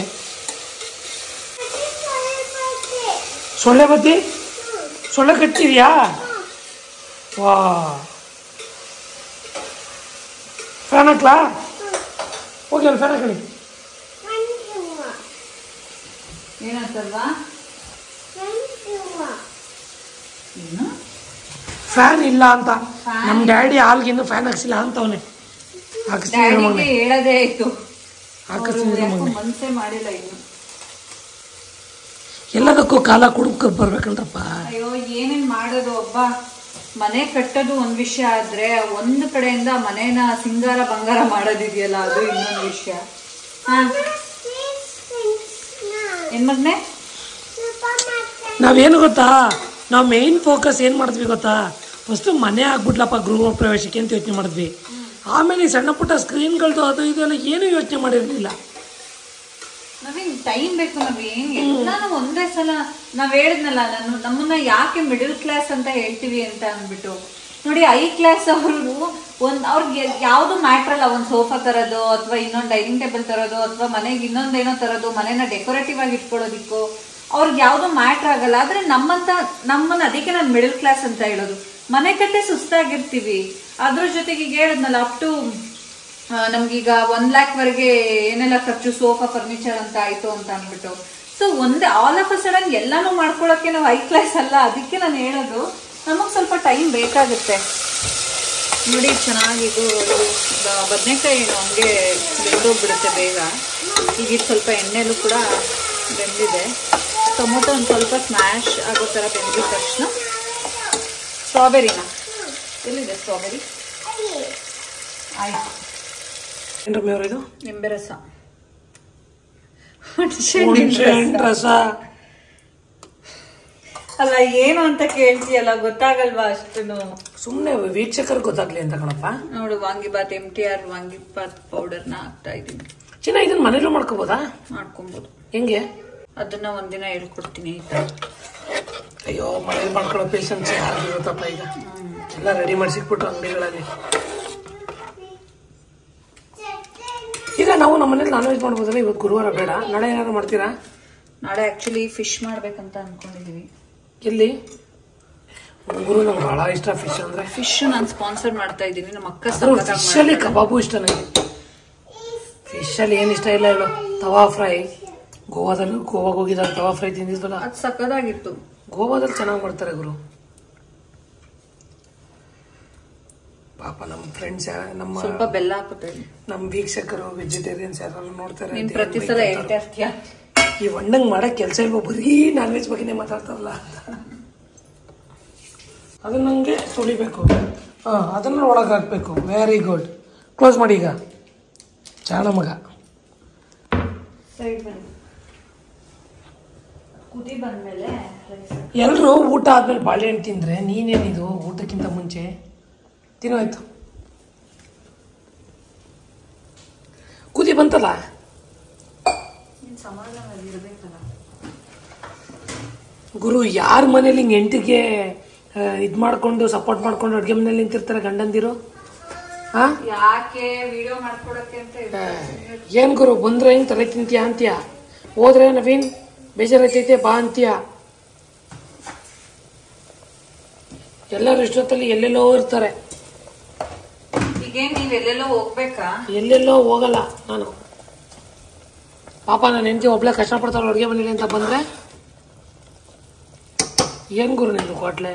ಸೊಳ್ಳೆ ಬತ್ತಿ ಸೊಳ್ಳೆ ಕಟ್ಟಿದ್ಯಾ ವಾ ಫ್ಯಾನ್ ಹಾಕ್ಲಾ ಹೋಗಿ ಅಲ್ಲಿ ಫ್ಯಾನ್ ಹಾಕಿ ಏನಂತಲ್ವಾ ಏನು ಫ್ಯಾನ್ ಇಲ್ಲ ಅಂತ ನಮ್ಮ ಡ್ಯಾಡಿ ಹಾಲ್ಗಿನ್ನು ಫ್ಯಾನ್ ಹಾಕ್ಸಿಲ್ಲ ಅಂತವನೆ ಹಾಕಿಸ್ತೀನಿ ಡ್ಯಾಡಿಗೆ ಮಗನೆ ಹೇಳದೇ ಆಯ್ತು ಹಾಕಿಸ್ತೀನಿ ಅವ್ರು ಯಾಕೋ ಮಗನೆ ಮನ್ಸೇ ಮಾಡಿಲ್ಲ ಇನ್ನು ಎಲ್ಲದಕ್ಕೂ ಕಾಲ ಕುಡುಕ ಬರ್ಬೇಕಲ್ರಪ್ಪ ಅಯ್ಯೋ ಏನೇನ್ ಮಾಡೋದು ಒಬ್ಬ ಮನೆ ಕಟ್ಟೋದು ಒಂದ್ ವಿಷಯ ಆದ್ರೆ ಒಂದು ಕಡೆಯಿಂದ ಮನೇನ ಸಿಂಗಾರ ಬಂಗಾರ ಮಾಡೋದಿದೆಯಲ್ಲ ಅದು ಇನ್ನೊಂದು ವಿಷಯ ಹಾ ಏನ್ ಮಗ್ನೆ ನಾವೇನು ಗೊತ್ತಾ ನಾವು ಮೇನ್ ಫೋಕಸ್ ಏನು ಮಾಡಿದ್ವಿ ಗೊತ್ತಾ ಫಸ್ಟು ಮನೆ ಆಗ್ಬಿಡ್ಲಪ್ಪ ಗೃಹ ಪ್ರವೇಶಕ್ಕೆ ಅಂತ ಯೋಚನೆ ಮಾಡಿದ್ವಿ ಆಮೇಲೆ ಈ ಸಣ್ಣ ಪುಟ್ಟ ಸ್ಕ್ರೀನ್ಗಳದ್ದು ಅದು ಇದು ಎಲ್ಲ ಏನೂ ಯೋಚನೆ ಮಾಡಿರಲಿಲ್ಲ ನಮಗೆ ಟೈಮ್ ಬೇಕು ನಾವೇನ್ ಎಲ್ಲಾನು ಒಂದೇ ಸಲ ನಾವ್ ಹೇಳಿದ್ನಲ್ಲ ನಾನು ನಮ್ಮನ್ನ ಯಾಕೆ ಮಿಡಲ್ ಕ್ಲಾಸ್ ಅಂತ ಹೇಳ್ತೀವಿ ಅಂತ ಅಂದ್ಬಿಟ್ಟು ನೋಡಿ ಐ ಕ್ಲಾಸ್ ಅವರು ಒಂದ್ ಅವ್ರಿಗೆ ಯಾವ್ದು ಮ್ಯಾಟ್ರ್ ಅಲ್ಲ ಒಂದ್ ಸೋಫಾ ತರೋದು ಅಥವಾ ಇನ್ನೊಂದ್ ಡೈನಿಂಗ್ ಟೇಬಲ್ ತರೋದು ಅಥವಾ ಮನೆಗೆ ಇನ್ನೊಂದೇನೋ ತರೋದು ಮನೇನ ಡೆಕೋರೇಟಿವ್ ಆಗಿ ಇಟ್ಕೊಳ್ಳೋದಿಕ್ಕೋ ಅವ್ರಿಗೆ ಯಾವ್ದು ಮ್ಯಾಟ್ರ್ ಆಗಲ್ಲ ಆದ್ರೆ ನಮ್ಮಂತ ನಮ್ಮನ್ನ ಅದಕ್ಕೆ ನಾನು ಮಿಡಲ್ ಕ್ಲಾಸ್ ಅಂತ ಹೇಳೋದು ಮನೆ ಕಟ್ಟೆ ಸುಸ್ತಾಗಿರ್ತೀವಿ ಅದ್ರ ಜೊತೆಗೆ ಈಗ ಹೇಳಿದ್ನಲ್ಲ ಅಪ್ ಟು ಆ, ನಮ್ಗೀಗ ಒನ್ ಲ್ಯಾಕ್ ವರೆಗೆ ಏನೆಲ್ಲ ಖರ್ಚು ಸೋಫಾ ಫರ್ನಿಚರ್ ಅಂತ ಆಯ್ತು ಅಂತ ಅಂದ್ಬಿಟ್ಟು ಸೊ ಒಂದೇ ಆಲ್ ಆಫ್ ಅ ಸಡನ್ ಎಲ್ಲಾನು ಮಾಡ್ಕೊಳಕ್ಕೆ ನಾವು ಐ ಕ್ಲಾಸ್ ಅಲ್ಲ ಅದಕ್ಕೆ ನಾನು ಹೇಳೋದು ನಮಗ್ ಸ್ವಲ್ಪ ಟೈಮ್ ಬೇಕಾಗುತ್ತೆ ನೋಡಿ ಚೆನ್ನಾಗಿದು ಇದು ಬ- ಬದ್ನೆಕಾಯಿ ಏನು ಹಂಗೆ ಬೆಂದೋಗ್ಬಿಡುತ್ತೆ ಬೇಗ ಈಗ ಇದು ಸ್ವಲ್ಪ ಎಣ್ಣೆಲೂ ಕೂಡ ಬೆಂದಿದೆ ಟೊಮೊಟೊ ಒಂದು ಸ್ವಲ್ಪ ಸ್ಮ್ಯಾಶ್ ಆಗೋ ಥರ ಬೆಂದಿದ ತಕ್ಷಣ ಸ್ಟ್ರಾಬೆರಿನ ಎಲ್ಲಿದೆ ಸ್ಟ್ರಾಬೆರಿ ಆಯ್ತು ಏನ್ರ ಮೇವ್ರ ಇದು ನಿಂಬೆ ರಸ ಹುಣ್ಸೆ ಹಣ್ಣ್ ರಸ ಅಲ್ಲ ಏನು ಅಂತ ಕೇಳ್ತೀಯಲ್ಲ ಗೊತ್ತಾಗಲ್ವಾ ಅಷ್ಟನು ಸುಮ್ಮನೆ ವೀಕ್ಷಕರು ಗೊತ್ತಾಗ್ಲಿ ಅಂತ ಕಣಪ್ಪ ನೋಡು vangi bath M T R vangi bath ಪೌಡರ್ನ ಹಾಕ್ತಾ ಇದ್ದೀನಿ ಚಿನ್ನ ಇದನ್ನ ಮನೇಲೂ ಮಾಡ್ಕೋಬೋದಾ ಮಾಡ್ಕೊಬೋದು ಹೆಂಗೆ ಅದನ್ನ ಒಂದಿನ ಹೇಳ್ಕೊಡ್ತೀನಿ ಆಯ್ತಾ ಅಯ್ಯೋ ಮನೇಲಿ ಮಾಡ್ಕೊಳ್ಳೋ ಪೇಷನ್ಸ್ ಯಾರಿಗಿರುತ್ತಪ್ಪ ಈಗ ಎಲ್ಲ ರೆಡಿ ಮಾಡಿ ಸಿಕ್ಬಿಟ್ಟು ಅಂಗಡಿಗಳಲ್ಲಿ ಈಗ ನಾವು ನಮ್ಮ ಮನೇಲಿ ನಾನ್ ವೆಜ್ ಮಾಡ್ಬೋದಲ್ಲ ಇವತ್ತು ಗುರುವಾರ ಬೇಡ ನಾಳೆ ಏನಾದ್ರು ಮಾಡ್ತೀರಾ ನಾಳೆ ಆಕ್ಚುಲಿ ಫಿಶ್ ಮಾಡ್ಬೇಕಂತ ಅನ್ಕೊಂಡಿದೀವಿ ಎಲ್ಲಿ ಗುರು ನಂಗೆ ಬಹಳ ಇಷ್ಟ ಫಿಶ್ ಅಂದ್ರೆ ಫಿಶ್ ನಾನು ಸ್ಪಾನ್ಸರ್ ಮಾಡ್ತಾ ಇದ್ದೀನಿ ನಮ್ಮ ಅಕ್ಕ ಅದ್ರ ಸಖತ್ತಾಗಿ ಫಿಶ್ ಅಲ್ಲಿ ಕಬಾಬು ಇಷ್ಟ ನನಗೆ ಫಿಶ್ ಅಲ್ಲಿ ಏನ್ ಇಷ್ಟ ಇಲ್ಲ ಹೇಳು ತವಾ ಫ್ರೈ ಗೋವಾದಲ್ಲಿ ಗೋವಾಗ ಹೋಗಿದಾಗ ತವಾ ಫ್ರೈ ತಿಂದಿದ್ವಲ್ಲ ಅದು ಸಕ್ಕದಾಗಿತ್ತು ಗೋವಾದಲ್ಲಿ ಚೆನ್ನಾಗಿ ಮಾಡ್ತಾರೆ ಗುರು ಪಾಪ ನಮ್ಮ ಫ್ರೆಂಡ್ಸ್ ನಮ್ಮ ಸ್ವಲ್ಪ ಬೆಲ್ಲ ಹಾಕುತ್ತೆ ನಮ್ಮ ವೀಕ್ಷಕರು ವೆಜಿಟೇರಿಯನ್ಸ್ ಯಾರು ನೋಡ್ತಾರೆ ನೀನ್ ಅಂತ ಪ್ರತಿ ಸಲ ಹೇಳ್ತಾ ಇರ್ತೀಯ ಈ ಒಣ್ಣಂಗ್ ಮಾಡಕ್ ಕೆಲಸ ಇಲ್ವೋ ಬರೀ ನಾನ್ ವೆಜ್ ಬಗ್ಗೆನೇ ಮಾತಾಡ್ತಾರಲ್ಲ ಅದನ್ನ ನಂಗೆ ತುಳಿಬೇಕು ಹಾ ಅದನ್ನ ಒಳಗೆ ಹಾಕ್ಬೇಕು ವೆರಿ ಗುಡ್ ಕ್ಲೋಸ್ ಮಾಡಿ ಈಗ ಚಾಣ ಮಗ ಸೈಡ್ ಬನ್ನಿ ಕುದಿ ಬಂದ್ಮೇಲೆ ಎಲ್ಲರೂ ಊಟ ಆದ್ಮೇಲೆ ಬಾಳೆಹಣ್ಣು ತಿಂದ್ರೆ ನೀನೇನಿದು ಊಟಕ್ಕಿಂತ ಮುಂಚೆ ತಿನ್ನೋಯ್ತು ಕುದಿ ಬಂತಲ್ಲ ಸಮಾಧಾನವಾಗಿ ಇರ್ಬೇಕಲ್ಲ ಗುರು ಯಾರ ಮನೇಲಿ ಹಿಂಗೆ ಎಂಟಿಗೆ ಇದು ಮಾಡ್ಕೊಂಡು ಸಪೋರ್ಟ್ ಮಾಡ್ಕೊಂಡು ಅಡುಗೆ ಮನೇಲಿ ನಿಂತಿರ್ತಾರೆ ಗಂಡಂದಿರು ಹಾ ಯಾಕೆ ವಿಡಿಯೋ ಮಾಡ್ಕೊಡಕ್ಕೆ ಅಂತ ಏನ್ ಗುರು ಬಂದ್ರೆ ಹೆಂಗ್ ತಲೆ ತಿಂತೀಯ ಅಂತೀಯ ಹೋದ್ರೆ ನವೀನ್ ಬೇಜಾರೈತೈತೆ ಬಾ ಅಂತೀಯ ಎಲ್ಲರೂ ಇಷ್ಟೊತ್ತಲ್ಲಿ ಎಲ್ಲೆಲ್ಲೋ ಇರ್ತಾರೆ ಈಗೇನ್ ನೀವ್ ಎಲ್ಲೆಲ್ಲೋ ಹೋಗ್ಬೇಕಾ ಎಲ್ಲೆಲ್ಲೋ ಹೋಗಲ್ಲ ನಾನು ಪಾಪ ನಾನು ಹೆಂಡತಿ ಒಬ್ಳೆ ಕಷ್ಟಪಡ್ತಾಳೆ ಅಡುಗೆ ಮನೇಲಿ ಅಂತ ಬಂದ್ರೆ ಏನ್ ಗುರು ನಿಂದು ಕೋಟ್ಲೆ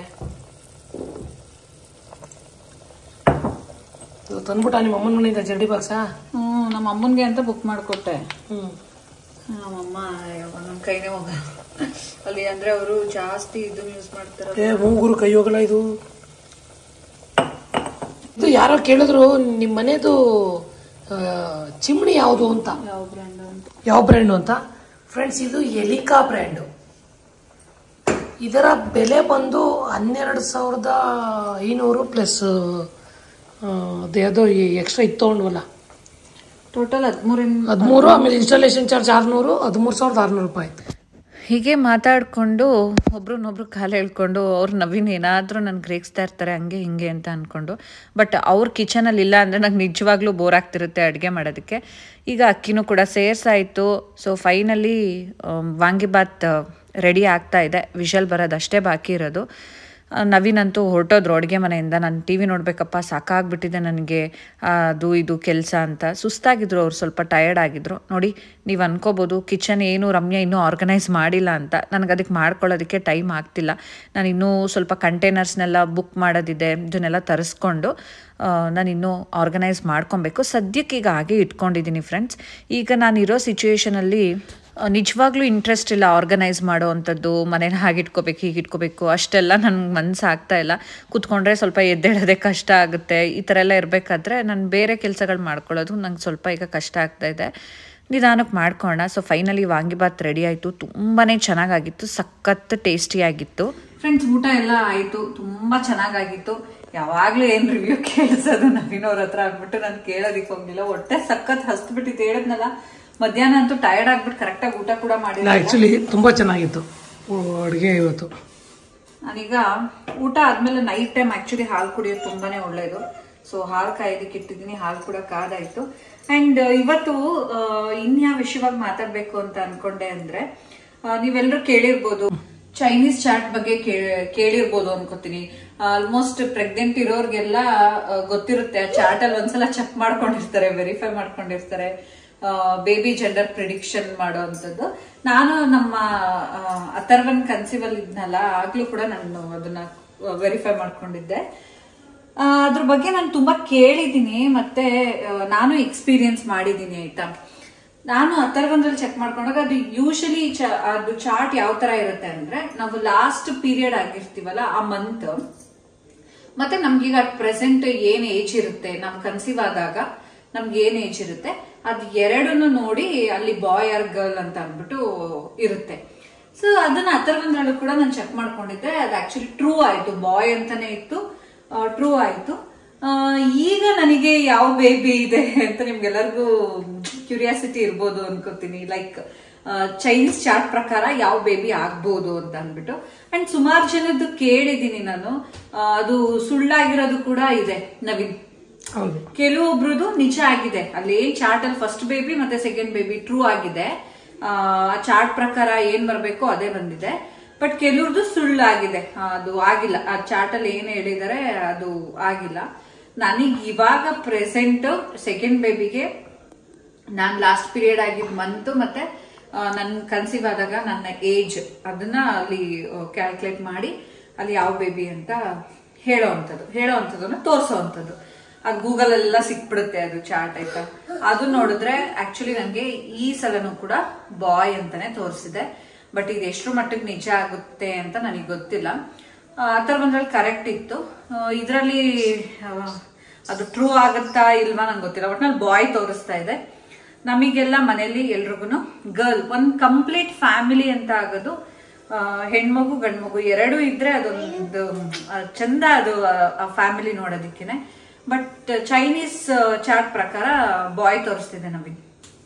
ಇದು ತಂದ್ಬಿಟ್ಟ ನಿಮ್ಮ ಅಮ್ಮನ ಮನೆಯಿಂದ ಜರ್ಡಿ ಬಾಕ್ಸಾ ಹ್ಮ್ ನಮ್ಮ ಅಮ್ಮನ್ಗೆ ಅಂತ ಬುಕ್ ಮಾಡ್ಕೊಟ್ಟೆ ಹ್ಮ್ ನಮ್ಮಮ್ಮ ಒಂದೊಂದ್ ಕೈನೇ ಹೋಗ ಅಲ್ಲಿ ಅಂದ್ರೆ ಅವರು ಜಾಸ್ತಿ ಇದು ಯೂಸ್ ಮಾಡ್ತಾರ ಏ ಮೂಗುರು ಕೈ ಹೋಗಲ್ಲ ಇದು ಇದು ಯಾರೋ ಕೇಳಿದ್ರು ನಿಮ್ಮ ಮನೆದು ಆ, ಚಿಮ್ಣಿ ಯಾವುದು ಅಂತ ಯಾವ ಬ್ರ್ಯಾಂಡ್ ಅಂತ ಯಾವ ಬ್ರ್ಯಾಂಡು ಅಂತ ಫ್ರೆಂಡ್ಸ್ ಇದು ಎಲಿಕಾ ಬ್ರ್ಯಾಂಡು ಇದರ ಬೆಲೆ ಬಂದು ಹನ್ನೆರಡು ಸಾವಿರದ ಐನೂರು ಪ್ಲಸ್ ಅದೇದೋ ಎಕ್ಸ್ಟ್ರಾ ಇತ್ತು ತಗೊಂಡ್ವಲ್ಲ ಟೋಟಲ್ ಹದಿಮೂರಿಂದ ಹದಿಮೂರು ಆಮೇಲೆ ಇನ್ಸ್ಟಾಲೇಷನ್ ಚಾರ್ಜ್ ಆರ್ನೂರು ಹದಿಮೂರು ಸಾವಿರದ ಆರ್ನೂರು ರೂಪಾಯಿ ಹೀಗೆ ಮಾತಾಡ್ಕೊಂಡು ಒಬ್ರನ್ನೊಬ್ರು ಕಾಲು ಹೇಳ್ಕೊಂಡು ಅವ್ರು ನವೀನ್ ಏನಾದರೂ ನನ್ಗೆ ರೇಗಿಸ್ತಾ ಇರ್ತಾರೆ ಹಂಗೆ ಹಿಂಗೆ ಅಂತ ಅಂದ್ಕೊಂಡು ಬಟ್ ಅವ್ರ ಕಿಚನಲ್ಲಿ ಇಲ್ಲ ಅಂದರೆ ನಂಗೆ ನಿಜವಾಗ್ಲೂ ಬೋರ್ ಆಗ್ತಿರುತ್ತೆ ಅಡುಗೆ ಮಾಡೋದಕ್ಕೆ ಈಗ ಅಕ್ಕಿನೂ ಕೂಡ ಸೇರ್ಸಾಯಿತು ಸೊ ಫೈನಲಿ ವಾಂಗಿಬಾತ್ ರೆಡಿ ಆಗ್ತಾ ಇದೆ ವಿಷಲ್ ಬರೋದು ಅಷ್ಟೇ ಬಾಕಿ ಇರೋದು ಆ, ನವೀನ್ ಅಂತೂ ಹೊರಟೋದ್ರು ಅಡುಗೆ ಮನೆಯಿಂದ ನಾನು ಟಿ ವಿ ನೋಡಬೇಕಪ್ಪ ಸಾಕಾಗ್ಬಿಟ್ಟಿದೆ ನನಗೆ ಅದು ಇದು ಕೆಲಸ ಅಂತ ಸುಸ್ತಾಗಿದ್ರು ಅವ್ರು ಸ್ವಲ್ಪ ಟಯರ್ಡ್ ಆಗಿದ್ರು ನೋಡಿ ನೀವು ಅನ್ಕೋಬೋದು ಕಿಚನ್ ಏನು ರಮ್ಯ ಇನ್ನೂ ಆರ್ಗನೈಸ್ ಮಾಡಿಲ್ಲ ಅಂತ ನನಗೆ ಅದಕ್ಕೆ ಮಾಡ್ಕೊಳ್ಳೋದಕ್ಕೆ ಟೈಮ್ ಆಗ್ತಿಲ್ಲ ನಾನು ಇನ್ನೂ ಸ್ವಲ್ಪ ಕಂಟೈನರ್ಸ್ನೆಲ್ಲ ಬುಕ್ ಮಾಡೋದಿದೆ ಇದನ್ನೆಲ್ಲ ತರಿಸ್ಕೊಂಡು ನಾನು ಇನ್ನೂ ಆರ್ಗನೈಸ್ ಮಾಡ್ಕೊಬೇಕು ಸದ್ಯಕ್ಕೆ ಈಗ ಹಾಗೆ ಇಟ್ಕೊಂಡಿದ್ದೀನಿ ಫ್ರೆಂಡ್ಸ್ ಈಗ ನಾನಿರೋ ಸಿಚುವೇಶನಲ್ಲಿ ನಿಜವಾಗ್ಲೂ ಇಂಟ್ರೆಸ್ಟ್ ಇಲ್ಲ ಆರ್ಗನೈಸ್ ಮಾಡೋ ಅಂಥದ್ದು ಮನೇನ ಹಾಗೆ ಇಟ್ಕೋಬೇಕು ಹೀಗೆ ಇಟ್ಕೋಬೇಕು ಅಷ್ಟೆಲ್ಲ ನನಗೆ ಮನಸ್ಸು ಆಗ್ತಾ ಇಲ್ಲ ಕೂತ್ಕೊಂಡ್ರೆ ಸ್ವಲ್ಪ ಎದ್ದೇಳೋದೇ ಕಷ್ಟ ಆಗುತ್ತೆ ಈ ಥರ ಎಲ್ಲ ಇರಬೇಕಾದ್ರೆ ನಾನು ಬೇರೆ ಕೆಲಸಗಳು ಮಾಡ್ಕೊಳ್ಳೋದು ನಂಗೆ ಸ್ವಲ್ಪ ಈಗ ಕಷ್ಟ ಆಗ್ತಾ ಇದೆ ನಿಧಾನಕ್ಕೆ ಮಾಡ್ಕೊಳ್ಳೋಣ ಸೊ ಫೈನಲಿ ವಾಂಗಿಬಾತ್ ರೆಡಿ ಆಯಿತು ತುಂಬಾ ಚೆನ್ನಾಗಾಗಿತ್ತು ಸಖತ್ ಟೇಸ್ಟಿಯಾಗಿತ್ತು ಫ್ರೆಂಡ್ಸ್ ಊಟ ಎಲ್ಲ ಆಯಿತು ತುಂಬ ಚೆನ್ನಾಗಾಗಿತ್ತು ಯಾವಾಗಲೂ ಏನು ರಿವ್ಯೂ ಕೇಳಿಸೋದು ನವೀನ್ ಅವ್ರ ಹತ್ರ ಅಂದ್ಬಿಟ್ಟು ನಾನು ಕೇಳೋದಿಕ್ಕೆ ಹೋಗ್ಲಿಲ್ಲ ಹೊಟ್ಟೆ ಸಖತ್ ಹಸ್ಬಿಟ್ಟಿತ್ತು ಹೇಳಿದ್ನಲ್ಲ ಮಧ್ಯಾಹ್ನ ಅಂತೂ ಟಯರ್ಡ್ ಆಗ್ಬಿಟ್ಟು ಕರೆಕ್ಟಾಗಿ ಊಟ ಕೂಡ ಮಾಡಿಲ್ಲ ಆ್ಯಕ್ಚುಲಿ ತುಂಬ ಚೆನ್ನಾಗಿತ್ತು ಅಡುಗೆ ಇವತ್ತು ನಾನೀಗ ಊಟ ಆದ್ಮೇಲೆ ನೈಟ್ ಟೈಮ್ ಆಕ್ಚುಲಿ ಹಾಲು ಕುಡಿಯೋದು ತುಂಬಾನೇ ಒಳ್ಳೇದು ಸೊ ಹಾಲು ಕಾಯೋದಕ್ಕೆ ಇಟ್ಟಿದ್ದೀನಿ ಹಾಲು ಕೂಡ ಕಾದಾಯ್ತು ಅಂಡ್ ಇವತ್ತು ಆ, ಇನ್ಯಾವ ವಿಷಯವಾಗಿ ಮಾತಾಡ್ಬೇಕು ಅಂತ ಅನ್ಕೊಂಡೆ ಅಂದ್ರೆ ಆ, ನೀವೆಲ್ಲರೂ ಕೇಳಿರ್ಬೋದು ಚೈನೀಸ್ ಚಾಟ್ ಬಗ್ಗೆ ಕೇಳಿ- ಕೇಳಿರ್ಬೋದು ಅನ್ಕೋತೀನಿ ಆಲ್ಮೋಸ್ಟ್ ಪ್ರೆಗ್ನೆಂಟ್ ಇರೋರ್ಗೆಲ್ಲ ಆ, ಗೊತ್ತಿರುತ್ತೆ ಆ ಚಾಟ್ ಅಲ್ಲಿ ಒಂದ್ಸಲ ಚೆಕ್ ಮಾಡ್ಕೊಂಡಿರ್ತಾರೆ ವೆರಿಫೈ ಮಾಡ್ಕೊಂಡಿರ್ತಾರೆ ಬೇಬಿ ಜೆಂಡರ್ ಪ್ರಿಡಿಕ್ಷನ್ ಮಾಡೋ ಅಂಥದ್ದು ನಾನು ನಮ್ಮ ಆ, ಅಥರ್ವನ್ ಕನ್ಸೀವ್ ಅಲ್ಲಿ ಇದ್ನಲ್ಲ ಆಗ್ಲೂ ಕೂಡ ನಾನು ಅದನ್ನ ವೆರಿಫೈ ಮಾಡ್ಕೊಂಡಿದ್ದೆ ಆ, ಅದ್ರ ಬಗ್ಗೆ ನಾನು ತುಂಬಾ ಕೇಳಿದ್ದೀನಿ ಮತ್ತೆ ಆ, ನಾನು ಎಕ್ಸ್ಪೀರಿಯನ್ಸ್ ಮಾಡಿದ್ದೀನಿ ಆಯ್ತಾ ನಾನು ಅಥರ್ವನ್ದಲ್ಲಿ ಚೆಕ್ ಮಾಡ್ಕೊಂಡಾಗ ಅದು ಯೂಶಲಿ ಅದು ಚಾರ್ಟ್ ಯಾವ ತರ ಇರುತ್ತೆ ಅಂದ್ರೆ ನಾವು ಲಾಸ್ಟ್ ಪೀರಿಯಡ್ ಆಗಿರ್ತೀವಲ್ಲ ಆ ಮಂತ್ ಮತ್ತೆ ನಮ್ಗೀಗ ಪ್ರೆಸೆಂಟ್ ಏನ್ ಏಜ್ ಇರುತ್ತೆ ನಮ್ ಕನ್ಸೀವ್ ಆದಾಗ ನಮ್ಗೆ ಏನ್ ಏಜ್ ಇರುತ್ತೆ ಅದ್ ಎರಡನ್ನು ನೋಡಿ ಅಲ್ಲಿ ಬಾಯ್ ಆರ್ ಗರ್ಲ್ ಅಂತ ಅಂದ್ಬಿಟ್ಟು ಇರುತ್ತೆ ಸೊ ಅದನ್ನ ಅಥರ್ವಂದ್ರಲ್ಲೂ ಕೂಡ ನಾನು ಚೆಕ್ ಮಾಡ್ಕೊಂಡಿದ್ದೆ ಅದು ಆಕ್ಚುಲಿ ಟ್ರೂ ಆಯ್ತು ಬಾಯ್ ಅಂತಾನೆ ಇತ್ತು ಟ್ರೂ ಆಯ್ತು ಆ, ಈಗ ನನಗೆ ಯಾವ ಬೇಬಿ ಇದೆ ಅಂತ ನಿಮ್ಗೆಲ್ಲರಿಗೂ ಕ್ಯೂರಿಯಾಸಿಟಿ ಇರ್ಬೋದು ಅನ್ಕೋತೀನಿ ಲೈಕ್ ಚೈನೀಸ್ ಚಾರ್ಟ್ ಪ್ರಕಾರ ಯಾವ ಬೇಬಿ ಆಗ್ಬೋದು ಅಂತ ಅಂದ್ಬಿಟ್ಟು ಅಂಡ್ ಸುಮಾರು ಜನದ್ದು ಕೇಳಿದೀನಿ ನಾನು ಆ, ಅದು ಸುಳ್ಳಾಗಿರೋದು ಕೂಡ ಇದೆ ನವೀನ್ ಹೌದು ಕೆಲವೊಬ್ರದ್ದು ನಿಜ ಆಗಿದೆ ಅಲ್ಲಿ ಏನ್ ಚಾರ್ಟ್ ಅಲ್ಲಿ ಫಸ್ಟ್ ಬೇಬಿ ಮತ್ತೆ ಸೆಕೆಂಡ್ ಬೇಬಿ ಟ್ರೂ ಆಗಿದೆ ಆ ಚಾರ್ಟ್ ಪ್ರಕಾರ ಏನ್ ಬರ್ಬೇಕು ಅದೇ ಬಂದಿದೆ ಬಟ್ ಕೆಲವ್ರದ್ದು ಸುಳ್ಳಾಗಿದೆ ಆ, ಅದು ಆಗಿಲ್ಲ ಆ ಚಾರ್ಟ್ ಅಲ್ಲಿ ಏನ್ ಹೇಳಿದಾರೆ ಅದು ಆಗಿಲ್ಲ ನನಗ್ ಇವಾಗ ಪ್ರೆಸೆಂಟ್ ಸೆಕೆಂಡ್ ಬೇಬಿಗೆ ನಾನ್ ಲಾಸ್ಟ್ ಪೀರಿಯಡ್ ಆಗಿದ್ ಮಂತ್ ಮತ್ತೆ ನನ್ ಕನ್ಸೀವ್ ಆದಾಗ ನನ್ನ ಏಜ್ ಅದನ್ನ ಅಲ್ಲಿ ಕ್ಯಾಲ್ಕುಲೇಟ್ ಮಾಡಿ ಅಲ್ಲಿ ಯಾವ ಬೇಬಿ ಅಂತ ಹೇಳೋ ಅಂಥದ್ದು ಹೇಳೋ ಅಂಥದ್ದನ್ನ ತೋರಿಸೋ ಅಂಥದ್ದು ಅದು ಗೂಗಲ್ ಎಲ್ಲ ಸಿಕ್ಬಿಡುತ್ತೆ ಅದು ಚಾರ್ಟ್ ಆಯ್ತಾ ಅದು ನೋಡಿದ್ರೆ ಆಕ್ಚುಲಿ ನನಗೆ ಈ ಸಲನೂ ಕೂಡ ಬಾಯ್ ಅಂತಾನೆ ತೋರಿಸಿದೆ ಬಟ್ ಇದು ಎಷ್ಟು ಮಟ್ಟಿಗೆ ನಿಜ ಆಗುತ್ತೆ ಅಂತ ನನಗೆ ಗೊತ್ತಿಲ್ಲ ಆ ಥರ ಬಂದ್ರಲ್ಲಿ ಕರೆಕ್ಟ್ ಇತ್ತು ಇದರಲ್ಲಿ ಅದು ಟ್ರೂ ಆಗುತ್ತಾ ಇಲ್ವಾ ನಂಗೆ ಗೊತ್ತಿಲ್ಲ ಒಟ್ನಲ್ಲಿ ಬಾಯ್ ತೋರಿಸ್ತಾ ಇದೆ ನಮಗೆಲ್ಲ ಮನೆಯಲ್ಲಿ ಎಲ್ರಿಗೂ ಗರ್ಲ್ ಒಂದು ಕಂಪ್ಲೀಟ್ ಫ್ಯಾಮಿಲಿ ಅಂತ ಆಗೋದು ಆ, ಹೆಣ್ಮಗು ಗಂಡ್ಮಗು ಎರಡೂ ಇದ್ರೆ ಅದೊಂದು ಆ, ಚಂದ ಅದು ಆ ಫ್ಯಾಮಿಲಿ ನೋಡೋದಿಕ್ಕೇನೆ ಬಟ್ ಚೈನೀಸ್ ಚಾರ್ಟ್ ಪ್ರಕಾರ ಬಾಯ್ ತೋರಿಸ್ತಿದೆ ನಮಗೆ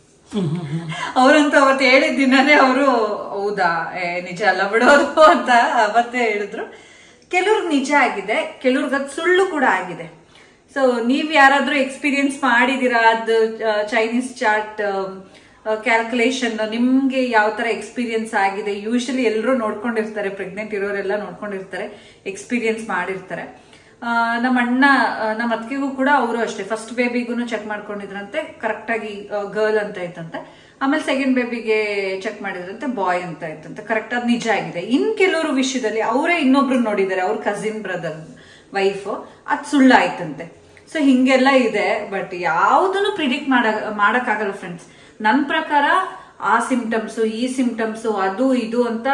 ಅವರಂತೂ ಅವತ್ತು ಹೇಳಿದ ದಿನನೇ ಅವರು ಹೌದಾ ಏ ನಿಜ ಅಲ್ಲ ಬಿಡೋದು ಅಂತ ಅವತ್ತೇ ಹೇಳಿದ್ರು ಕೆಲವ್ರಿಗೆ ನಿಜ ಆಗಿದೆ ಕೆಲವ್ರಿಗೆ ಅದು ಸುಳ್ಳು ಕೂಡ ಆಗಿದೆ ಸೊ ನೀವ್ ಯಾರಾದ್ರೂ ಎಕ್ಸ್ಪೀರಿಯನ್ಸ್ ಮಾಡಿದೀರಾ ಅದು ಚೈನೀಸ್ ಚಾರ್ಟ್ ಕ್ಯಾಲ್ಕುಲೇಷನ್ ನಿಮ್ಗೆ ಯಾವ ತರ ಎಕ್ಸ್ಪೀರಿಯನ್ಸ್ ಆಗಿದೆ ಯೂಶಲಿ ಎಲ್ಲರೂ ನೋಡ್ಕೊಂಡಿರ್ತಾರೆ ಪ್ರೆಗ್ನೆಂಟ್ ಇರೋರೆಲ್ಲ ನೋಡ್ಕೊಂಡಿರ್ತಾರೆ ಎಕ್ಸ್ಪೀರಿಯನ್ಸ್ ಮಾಡಿರ್ತಾರೆ ಆ, ನಮ್ಮ ಅಣ್ಣ ಆ, ನಮ್ಮ ಅತ್ತಿಗೆಗೂ ಕೂಡ ಅವರು ಅಷ್ಟೇ ಫಸ್ಟ್ ಬೇಬಿಗೂ ಚೆಕ್ ಮಾಡ್ಕೊಂಡಿದ್ರಂತೆ ಕರೆಕ್ಟ್ ಆಗಿ ಗರ್ಲ್ ಅಂತ ಇತ್ತಂತೆ ಆಮೇಲೆ ಸೆಕೆಂಡ್ ಬೇಬಿಗೆ ಚೆಕ್ ಮಾಡಿದ್ರಂತೆ ಬಾಯ್ ಅಂತ ಇತ್ತಂತೆ ಕರೆಕ್ಟ್ ಅದು ನಿಜ ಆಗಿದೆ ಇನ್ ಕೆಲವರು ವಿಷಯದಲ್ಲಿ ಅವರೇ ಇನ್ನೊಬ್ರು ನೋಡಿದ್ದಾರೆ ಅವ್ರ ಕಸಿನ್ ಬ್ರದರ್ ವೈಫ್ ಅದು ಸುಳ್ಳಾಯ್ತಂತೆ ಸೊ ಹಿಂಗೆಲ್ಲ ಇದೆ ಬಟ್ ಯಾವುದನ್ನು ಪ್ರಿಡಿಕ್ಟ್ ಮಾಡ ಮಾಡಕ್ಕಾಗಲ್ಲ ಫ್ರೆಂಡ್ಸ್ ನನ್ನ ಪ್ರಕಾರ ಆ ಸಿಂಪ್ಟಮ್ಸ್ ಈ ಸಿಂಪ್ಟಮ್ಸ್ ಅದು ಇದು ಅಂತ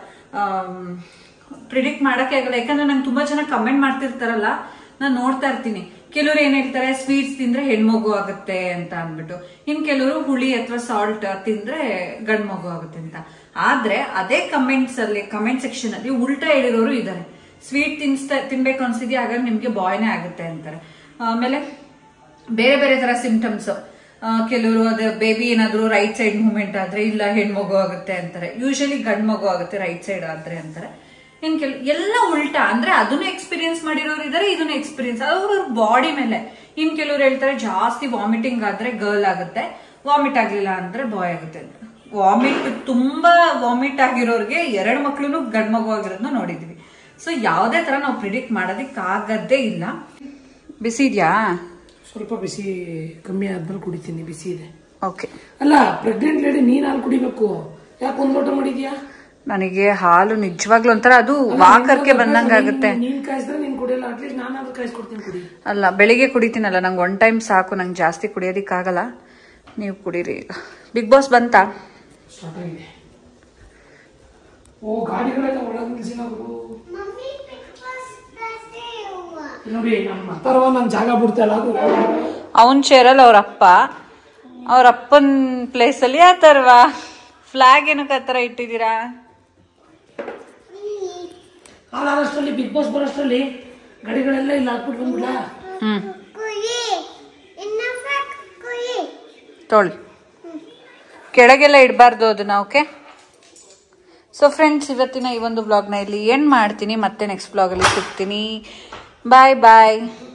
ಪ್ರಿಡಿಕ್ಟ್ ಮಾಡಕ್ಕೆ ಆಗಲ್ಲ ಯಾಕಂದ್ರೆ ನಂಗೆ ತುಂಬಾ ಜನ ಕಮೆಂಟ್ ಮಾಡ್ತಿರ್ತಾರಲ್ಲ ನಾನು ನೋಡ್ತಾ ಇರ್ತೀನಿ ಕೆಲವರು ಏನ್ ಹೇಳ್ತಾರೆ ಸ್ವೀಟ್ಸ್ ತಿಂದ್ರೆ ಹೆಣ್ಮಗು ಆಗುತ್ತೆ ಅಂತ ಅಂದ್ಬಿಟ್ಟು ಇನ್ ಕೆಲವರು ಹುಳಿ ಅಥವಾ ಸಾಲ್ಟ್ ತಿಂದ್ರೆ ಗಂಡ್ ಮಗು ಆಗುತ್ತೆ ಅಂತ ಆದ್ರೆ ಅದೇ ಕಮೆಂಟ್ಸ್ ಅಲ್ಲಿ ಕಮೆಂಟ್ ಸೆಕ್ಷನ್ ಅಲ್ಲಿ ಉಲ್ಟಾ ಹೇಳಿರೋರು ಇದ್ದಾರೆ ಸ್ವೀಟ್ ತಿನ್ಸ್ತಾ ತಿನ್ಬೇಕು ಅನ್ಸಿದ್ಯಾ ಹಾಗಾದ್ರೆ ನಿಮ್ಗೆ ಬಾಯ್ನೇ ಆಗುತ್ತೆ ಅಂತಾರೆ ಆಮೇಲೆ ಬೇರೆ ಬೇರೆ ತರ ಸಿಂಪ್ಟಮ್ಸ್ ಕೆಲವರು ಅದೇ ಬೇಬಿ ಏನಾದ್ರು ರೈಟ್ ಸೈಡ್ ಮೂವ್ಮೆಂಟ್ ಆದ್ರೆ ಇಲ್ಲ ಹೆಣ್ಮಗು ಆಗುತ್ತೆ ಅಂತಾರೆ ಯೂಶಲಿ ಗಂಡ್ ಮಗು ಆಗುತ್ತೆ ರೈಟ್ ಸೈಡ್ ಆದ್ರೆ ಅಂತಾರೆ ಇನ್ ಕೆಲ ಎಲ್ಲ ಉಲ್ಟಾ ಅಂದ್ರೆ ಅದನ್ನು ಎಕ್ಸ್ಪೀರಿಯನ್ಸ್ ಮಾಡಿರೋರು ಇದಾರೆ ಇದನ್ನು ಎಕ್ಸ್ಪೀರಿಯನ್ಸ್ ಅವ್ರವ್ರ ಬಾಡಿ ಮೇಲೆ ಇನ್ ಕೆಲವ್ರು ಹೇಳ್ತಾರೆ ಜಾಸ್ತಿ ವಾಮಿಟಿಂಗ್ ಆದ್ರೆ ಗರ್ಲ್ ಆಗುತ್ತೆ ವಾಮಿಟ್ ಆಗ್ಲಿಲ್ಲ ಅಂದ್ರೆ ಬಾಯ್ ಆಗುತ್ತೆ ಅಂತ ವಾಮಿಟ್ ತುಂಬಾ ವಾಮಿಟ್ ಆಗಿರೋರ್ಗೆ ಎರಡು ಮಕ್ಳು ಗಂಡ್ ಮಗು ಆಗಿರೋದನ್ನ ನೋಡಿದ್ವಿ ಸೊ ಯಾವುದೇ ತರ ನಾವು ಪ್ರಿಡಿಕ್ಟ್ ಮಾಡೋದಕ್ಕಾಗದೇ ಇಲ್ಲ ಬಿಸಿ ಇದೆಯಾ ಸ್ವಲ್ಪ ಬಿಸಿ ಕಮ್ಮಿ ಆದ್ಮೇಲೆ ಕುಡಿತೀನಿ ಬಿಸಿ ಇದೆ ಓಕೆ ಅಲ್ಲ ಪ್ರೆಗ್ನೆಂಟ್ ಲೇಡಿ ನೀನ್ ಹಾಲು ಕುಡಿಬೇಕು ಯಾಕೆ ಒಂದ್ ಲೋಟ ಮಾಡಿದ್ಯಾ ನನಗೆ ಹಾಲು ನಿಜವಾಗ್ಲೂ ಒಂಥರ ಅದು ವಾಕರ್ಗೆ ಬಂದಂಗ ಆಗುತ್ತೆ ನೀನ್ ಕಾಯಿಸಿದ್ರೆ ನೀನ್ ಕುಡಿಯಲ್ಲ ಅಟ್ಲೀಸ್ಟ್ ನಾನಾದ್ರೂ ಕಾಯಿಸ್ಕೊಡ್ತೀನಿ ಕುಡಿ ಅಲ್ಲ ಬೆಳಿಗ್ಗೆ ಕುಡಿತೀನಲ್ಲ ನಂಗೆ ಒನ್ ಟೈಮ್ ಸಾಕು ನಂಗೆ ಜಾಸ್ತಿ ಕುಡಿಯೋದಿಕ್ಕಾಗಲ್ಲ ನೀವು ಕುಡೀರಿ ಈಗ ಬಿಗ್ ಬಾಸ್ ಬಂತಾ ಸ್ಟಾರ್ಟ್ ಆಗಿದೆ ಓ ಗಾಡಿಗಳೆಲ್ಲ ಒಳಗೆ ನಿಲ್ಸಿ ನಾವು ನೋಡಿ ನಮ್ಮ ಅಥರ್ವ ನನ್ನ ಜಾಗ ಬಿಡ್ತಲ್ಲ ಅದು ಅವನ್ ಚೇರಲ್ಲಿ ಅವ್ರ ಅಪ್ಪ ಅವ್ರ ಅಪ್ಪನ ಪ್ಲೇಸಲ್ಲಿ ಆ ಥರವಾ ಫ್ಲಾಗ್ ಏನಕ್ಕೆ ಆ ಥರ ಇಟ್ಟಿದ್ದೀರಾ ಹಾಲಾದಷ್ಟರಲ್ಲಿ ಬಿಗ್ ಬಾಸ್ ಬರೋಷ್ಟರಲ್ಲಿ ಗಾಡಿಗಳೆಲ್ಲ ಇಲ್ಲಿ ಹಾಕ್ಬಿಟ್ಟು ಬಂದ್ಬಿಡ್ಲಾ ಹ್ಮ್ ತೊಳಿ ಕೆಳಗೆಲ್ಲ ಇಡಬಾರ್ದು ಅದನ್ನ ಓಕೆ ಸೊ ಫ್ರೆಂಡ್ಸ್ ಇವತ್ತಿನ ಈ ಒಂದು ಬ್ಲಾಗ್ನ ಇಲ್ಲಿ ಏನು ಮಾಡ್ತೀನಿ ಮತ್ತೆ ನೆಕ್ಸ್ಟ್ ಬ್ಲಾಗಲ್ಲಿ ಸಿಗ್ತೀನಿ ಬಾಯ್ ಬಾಯ್